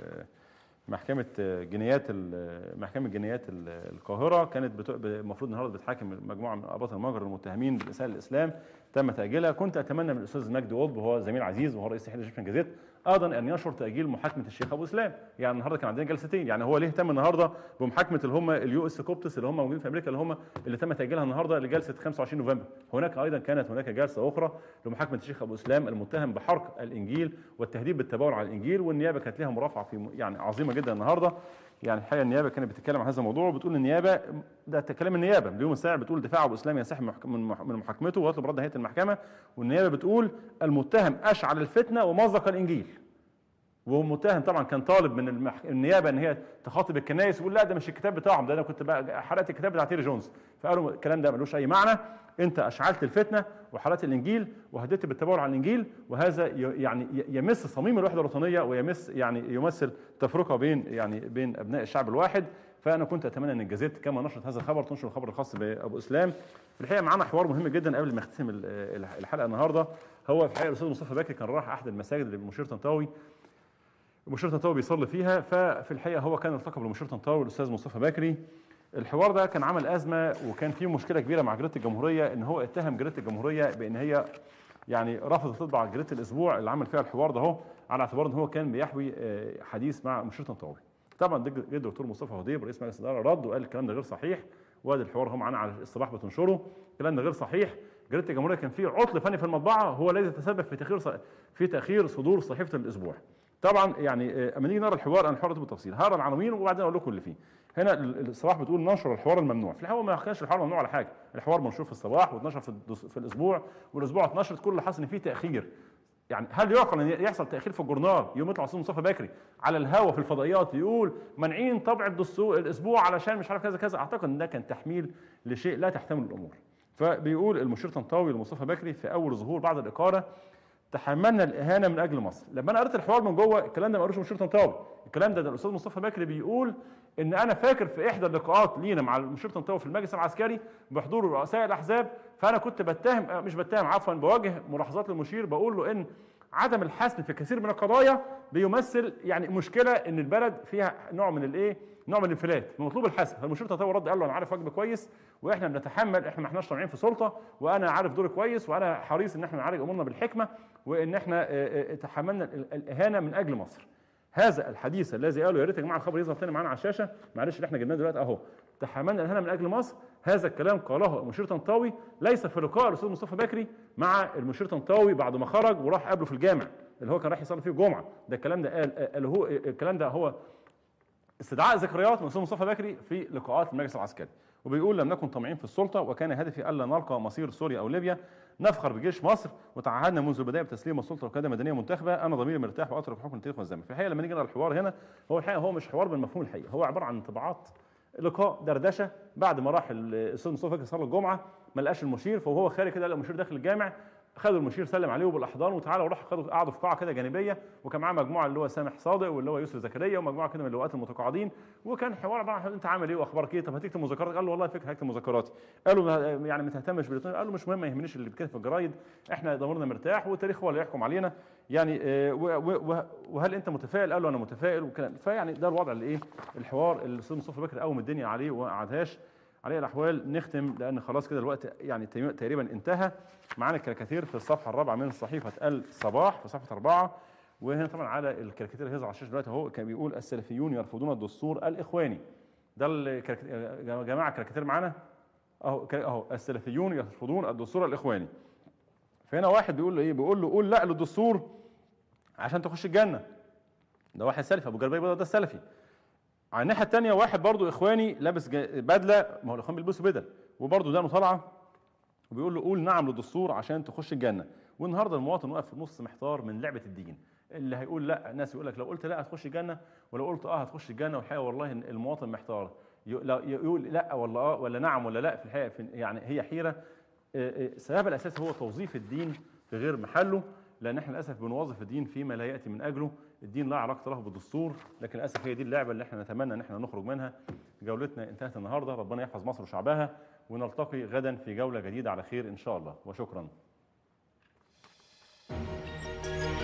Speaker 1: محكمه جنايات محكمه جنايات القاهره كانت المفروض النهارده بتحاكم مجموعه من اباط المجر المتهمين بالاساءه الاسلام تم تاجيلها كنت اتمنى من الاستاذ مجدي قطب وهو زميل عزيز وهو رئيس تحرير الشيخ جازيت ايضا ان ينشر تاجيل محاكمه الشيخ ابو اسلام يعني النهارده كان عندنا جلستين يعني هو ليه اهتم النهارده بمحاكمه اللي هم اليو اس كوبتس اللي هم موجودين في امريكا اللي هم اللي تم تاجيلها النهارده لجلسه 25 نوفمبر هناك ايضا كانت هناك جلسه اخرى لمحاكمه الشيخ ابو اسلام المتهم بحرق الانجيل والتهديد بالتبول على الانجيل والنيابه كانت لها مرافعه في يعني عظيمه جدا النهارده يعني الحقيقه النيابه كانت بتتكلم عن هذا الموضوع وبتقول النيابه ده كلام النيابه اليوم السابع بتقول دفاع ابو اسلام ينسحب من من محاكمته ويطلب رد هيئه المحكمه والنيابه بتقول المتهم اشعل الفتنه ومزق الانجيل وهو متهم طبعا كان طالب من المح... النيابه ان هي تخاطب الكنائس ويقول لا ده مش الكتاب بتاعهم ده انا كنت بقى حرقت الكتاب بتاع تيري جونز فقالوا الكلام ده ملوش اي معنى انت اشعلت الفتنه وحرقت الانجيل وهددت بالتبول على الانجيل وهذا ي- يعني ي- يمس صميم الوحده الوطنيه ويمس يعني يمثل تفرقه بين يعني بين ابناء الشعب الواحد فانا كنت اتمنى ان الجازيت كما نشرت هذا الخبر تنشر الخبر الخاص بابو اسلام في الحقيقه معانا حوار مهم جدا قبل ما اختتم ال- ال- الحلقه النهارده هو في الحقيقه الاستاذ مصطفى بكري كان راح احد المساجد اللي بمشير طنطاوي المشير طنطاوي بيصلي فيها ففي الحقيقه هو كان التقى بالمشير طنطاوي الاستاذ مصطفى بكري الحوار ده كان عمل ازمه وكان فيه مشكله كبيره مع جريده الجمهوريه ان هو اتهم جريده الجمهوريه بان هي يعني رفضت تطبع جريده الاسبوع اللي عمل فيها الحوار ده اهو على اعتبار ان هو كان بيحوي آه، حديث مع مشير طنطاوي طبعا ده جه الدكتور مصطفى هديب رئيس مجلس الاداره رد وقال الكلام ده غير صحيح وادي الحوار هو معانا على الصباح بتنشره الكلام ده غير صحيح جريده الجمهوريه كان فيه عطل فني في المطبعه هو الذي تسبب في تاخير ص- في تاخير صدور صحيفه الاسبوع طبعا يعني آه، اما نيجي نقرا الحوار انا الحوار ده بالتفصيل هقرا العناوين وبعدين اقول لكم اللي فيه هنا ال- الصباح بتقول نشر الحوار الممنوع في الحقيقه ما كانش الحوار ممنوع على حاجه الحوار منشور في الصباح واتنشر في, الدس- في الاسبوع والاسبوع اتنشرت كل اللي حصل ان فيه تاخير يعني هل يعقل ان يحصل تاخير في الجورنال يوم يطلع استاذ مصطفى بكري على الهوا في الفضائيات يقول مانعين طبع الدستور الاسبوع علشان مش عارف كذا كذا اعتقد ان ده كان تحميل لشيء لا تحتمل الامور فبيقول المشير طنطاوي لمصطفى بكري في اول ظهور بعد الاقاره تحملنا الاهانه من اجل مصر لما انا قريت الحوار من جوه الكلام ده ما قالوش مشير طنطاوي الكلام ده, ده الاستاذ مصطفى بكري بيقول ان انا فاكر في احدى اللقاءات لينا مع المشير طنطاوي في المجلس العسكري بحضور رؤساء الاحزاب فانا كنت بتهم آه، مش بتهم عفوا بواجه ملاحظات للمشير بقول له ان عدم الحسم في كثير من القضايا بيمثل يعني مشكله ان البلد فيها نوع من الايه نوع من الانفلات مطلوب الحسم فالمشير طنطاوي رد قال له انا عارف واجبي كويس واحنا بنتحمل احنا ما احناش طالعين في سلطه وانا عارف دوري كويس وانا حريص ان احنا نعالج امورنا بالحكمه وان احنا آه، آه، تحملنا ال- الاهانه من اجل مصر هذا الحديث الذي قاله يا ريت يا جماعه الخبر يظهر تاني معانا على الشاشه معلش اللي احنا جبناه دلوقتي اهو تحملنا الاهانه من اجل مصر هذا الكلام قاله المشير طنطاوي ليس في لقاء الاستاذ مصطفى بكري مع المشير طنطاوي بعد ما خرج وراح قابله في الجامع اللي هو كان رايح يصلي فيه الجمعه ده الكلام ده قال قال هو الكلام ده هو استدعاء ذكريات من الاستاذ مصطفى بكري في لقاءات المجلس العسكري وبيقول لم نكن طامعين في السلطه وكان هدفي الا نلقى مصير سوريا او ليبيا نفخر بجيش مصر وتعهدنا منذ البدايه بتسليم السلطه وقياده مدنيه منتخبه انا ضميري مرتاح واترك حكم التاريخ والزمن في الحقيقه لما نيجي نقرا الحوار هنا هو الحقيقه هو مش حوار بالمفهوم الحقيقي هو عباره عن انطباعات لقاء دردشه بعد ما راح الاستاذ مصطفى بكري صلى الجمعه ما لقاش المشير فهو خارج كده لقى المشير داخل الجامع خدوا المشير سلم عليه بالاحضان وتعالى وراح خدوا قعدوا في قاعه كده جانبيه وكان معاه مجموعه اللي هو سامح صادق واللي هو يسر زكريا ومجموعه كده من اللواءات المتقاعدين وكان حوار عباره عن انت عامل ايه واخبارك ايه طب هتكتب مذكرات قال له والله فكره هكتب مذكراتي قالوا ما- يعني ما تهتمش بالإلكتروني قال له مش مهم ما يهمنيش اللي بيتكتب في الجرايد احنا ضميرنا مرتاح والتاريخ هو اللي يحكم علينا يعني آه، و- و- و- وهل انت متفائل قال له انا متفائل وكلام فيعني ده الوضع اللي ايه الحوار اللي الاستاذ مصطفى بكر قوم الدنيا عليه وما قعدهاش عليه الاحوال نختم لان خلاص كده الوقت يعني تي- تقريبا انتهى معانا الكاريكاتير في الصفحه الرابعه من صحيفه الصباح في صفحه اربعه وهنا طبعا على الكاريكاتير اللي هيظهر على الشاشه دلوقتي اهو كان بيقول السلفيون يرفضون الدستور الاخواني ده الكاريكاتير يا جماعه الكاريكاتير معانا اهو كا- اهو السلفيون يرفضون الدستور الاخواني فهنا واحد بيقول له ايه بيقول له قول لا للدستور عشان تخش الجنه ده واحد سلفي ابو جربيه بيضه ده السلفي على الناحيه الثانيه واحد برضو اخواني لابس جا- بدله ما هو الاخوان بيلبسوا بدل وبرضو ده طالعه وبيقول له قول نعم للدستور عشان تخش الجنه والنهارده المواطن واقف في النص محتار من لعبه الدين اللي هيقول لا الناس يقول لك لو قلت لا هتخش الجنه ولو قلت اه هتخش الجنه والحقيقه والله إن المواطن محتار ي- لا- يقول لا ولا اه ولا نعم ولا لا في الحقيقه في يعني هي حيره آه، آه، سببها الاساسي هو توظيف الدين في غير محله لان احنا للاسف بنوظف الدين فيما لا ياتي من اجله الدين لا علاقه له بالدستور لكن للاسف هي دي اللعبه اللي احنا نتمنى ان احنا نخرج منها جولتنا انتهت النهارده ربنا يحفظ مصر وشعبها ونلتقي غدا في جوله جديده على خير ان شاء الله وشكرا